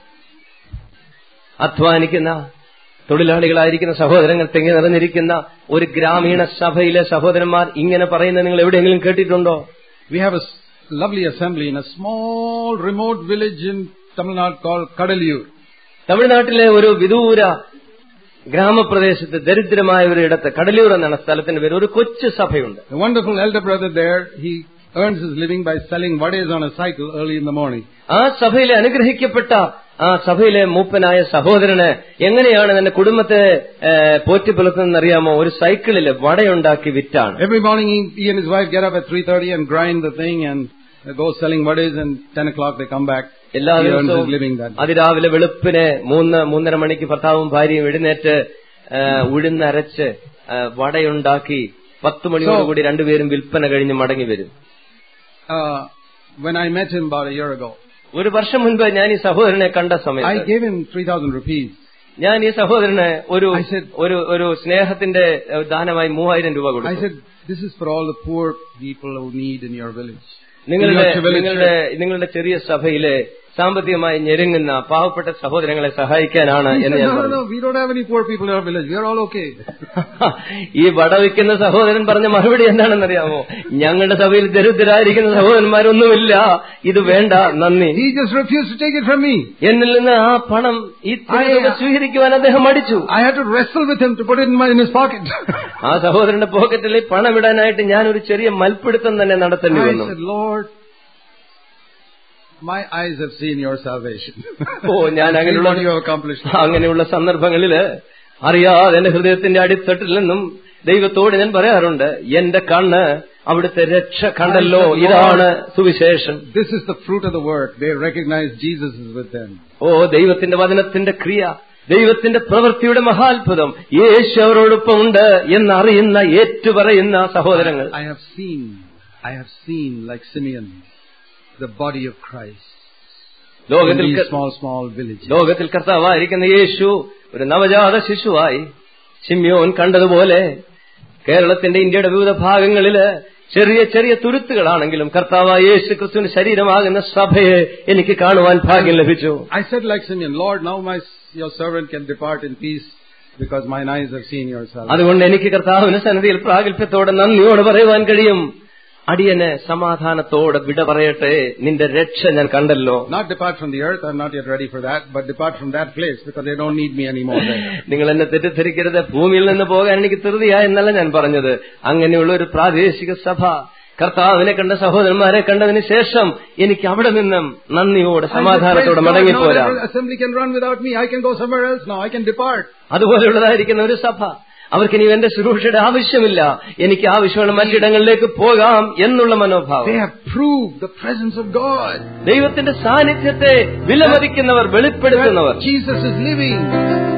അധ്വാനിക്കുന്ന തൊഴിലാളികളായിരിക്കുന്ന സഹോദരങ്ങൾ തെങ്ങി നിറഞ്ഞിരിക്കുന്ന ഒരു ഗ്രാമീണ സഭയിലെ സഹോദരന്മാർ ഇങ്ങനെ പറയുന്നത് നിങ്ങൾ എവിടെയെങ്കിലും കേട്ടിട്ടുണ്ടോ We have a s- lovely assembly in a small remote village in Tamil Nadu called Kadalur. തമിഴ്നാട്ടിലെ ഒരു വിദൂര ഗ്രാമപ്രദേശത്ത് ദരിദ്രമായ ഒരു ഇടത്ത് കടലൂർ എന്നാണ് സ്ഥലത്തിന്റെ പേര് ഒരു കൊച്ചു സഭയുണ്ട് A wonderful elder brother there, he earns his living by selling vades on a cycle early in the morning. ആ സഭയിലെ അനുഗ്രഹിക്കപ്പെട്ട ആ സഭയിലെ മൂപ്പനായ സഹോദരന് എങ്ങനെയാണ് തന്റെ കുടുംബത്തെ പോറ്റിപ്പുലർത്തുന്നറിയാമോ ഒരു സൈക്കിളില് വടയുണ്ടാക്കി വിറ്റാണ് Every morning he, he and his wife get up at 3.30 and grind the thing and they go selling vades and 10 o'clock they come back. എല്ലാ He earns his ദിവസവും living that. അതിരാവിലെ വെളുപ്പിന് മൂന്ന് മൂന്നര മണിക്ക് ഭർത്താവും ഭാര്യയും എഴുന്നേറ്റ് ആ, ഉഴുന്നരച്ച് ആ, വടയുണ്ടാക്കി പത്ത് മണിയോടുകൂടി രണ്ടുപേരും വിൽപ്പന കഴിഞ്ഞ് മടങ്ങി വരും Uh, when I met him about a year ago, ഒരു വർഷം മുൻപ് ഞാൻ ഈ സഹോദരനെ കണ്ട I സമയത്ത് gave him 3,000 rupees. ഞാൻ ഈ സഹോദരന് ഒരു I said- ഒരു ഒരു സ്നേഹത്തിന്റെ ഏഹ്, ദാനമായി മൂവായിരം രൂപ I കൊടുത്തു said, this is for all the poor people who need in your village. നിങ്ങളുടെ In your village നിങ്ങളുടെ നിങ്ങളുടെ ചെറിയ സഭയിലെ സാമ്പത്തികമായി ഞെരുങ്ങുന്ന പാവപ്പെട്ട സഹോദരങ്ങളെ സഹായിക്കാനാണ് He എന്ന് said, ഞാൻ no, no, പറഞ്ഞു no, we don't have any poor people in our village. We are all okay. ഈ വടവയ്ക്കുന്ന സഹോദരൻ പറഞ്ഞ മറുപടി എന്താണെന്നറിയാമോ ഞങ്ങളുടെ സഭയിൽ ദരിദ്രരായിരിക്കുന്ന സഹോദരന്മാരൊന്നുമില്ല ഇത് വേണ്ട നന്ദി He just refused to take it from me. എന്നിൽ നിന്ന് ആ പണം ഈ തിരുതുക സ്വീകരിക്കുവാൻ അദ്ദേഹം മടിച്ചു I had to wrestle with him to put it in, my, in his pocket. ആ സഹോദരന്റെ പോക്കറ്റിൽ ഈ പണം ഇടാനായിട്ട് ഞാൻ ഒരു ചെറിയ മൽപ്പിടുത്തം തന്നെ നടത്തേണ്ടി I വന്നു said, Lord, my eyes have seen your salvation. ഓ ഞാൻ See അങ്ങനെയുള്ള what you have accomplished. അങ്ങനെയുള്ള സന്ദർഭങ്ങളില് അറിയാതെ എന്റെ ഹൃദയത്തിന്റെ അടിത്തട്ടിൽ നിന്നും ദൈവത്തോട് ഞാൻ പറയാറുണ്ട് എന്റെ കണ്ണ് അവിടുത്തെ രക്ഷ കണ്ടല്ലോ ഇതാണ് സുവിശേഷം This is the fruit of the work. They recognize Jesus is with them. ഓ ദൈവത്തിന്റെ വചനത്തിന്റെ ക്രിയ ദൈവത്തിന്റെ പ്രവൃത്തിയുടെ മഹാത്ഭുതം യേശു അവരോടൊപ്പം ഉണ്ട് എന്നറിയുന്ന ഏറ്റുപറയുന്ന സഹോദരങ്ങൾ I have seen, I have seen, like Simeon, the body of Christ in ലോകത്തിൽ these ക- small, small villages. ലോകത്തിൽ കർത്താവായിരിക്കുന്ന യേശു ഒരു നവജാത ശിശുവായി ശിമ്യോൻ കണ്ടതുപോലെ കേരളത്തിന്റെ ഇന്ത്യയുടെ വിവിധ ഭാഗങ്ങളില് ചെറിയ ചെറിയ തുരുത്തുകളാണെങ്കിലും കർത്താവായ യേശു ക്രിസ്തുവിന്റെ ശരീരമാകുന്ന സഭയെ എനിക്ക് കാണുവാൻ ഭാഗ്യം ലഭിച്ചു I said like Simeon, Lord, now my, your servant can depart in peace because mine eyes have seen your salvation. അതുകൊണ്ട് എനിക്ക് കർത്താവിന് സന്നിധിയിൽ പ്രാഗൽഭ്യത്തോടെ നന്ദിയോടെ പറയുവാൻ കഴിയും അടിയന് സമാധാനത്തോടെ വിട പറയട്ടെ നിന്റെ രക്ഷ ഞാൻ കണ്ടല്ലോ Not depart from the earth, I'm not yet ready for that, but depart from that place because they don't need me anymore there. നിങ്ങൾ എന്നെ തെറ്റിദ്ധരിക്കരുത് ഭൂമിയിൽ നിന്ന് പോകാൻ എനിക്ക് ധൃതിയാ എന്നല്ല ഞാൻ പറഞ്ഞത് അങ്ങനെയുള്ള ഒരു പ്രാദേശിക സഭ കർത്താവിനെ കണ്ട സഹോദരന്മാരെ കണ്ടതിന് ശേഷം എനിക്ക് അവിടെ നിന്നും നന്ദിയോടെ I said, സമാധാനത്തോടെ "Praise God, മടങ്ങിപ്പോരാം now the assembly can run without me. I can go somewhere else now. I can depart. അതുപോലെയുള്ളതായിരിക്കുന്ന ഒരു സഭ അവർക്ക് ഇനി എന്റെ ശുശ്രൂഷയുടെ ആവശ്യമില്ല എനിക്ക് ആവശ്യമുള്ള മറ്റിടങ്ങളിലേക്ക് പോകാം എന്നുള്ള They മനോഭാവം have proved the presence of God. ദൈവത്തിന്റെ സാന്നിധ്യത്തെ വിലമതിക്കുന്നവർ വെളിപ്പെടുത്തുന്നവർ That Jesus is living.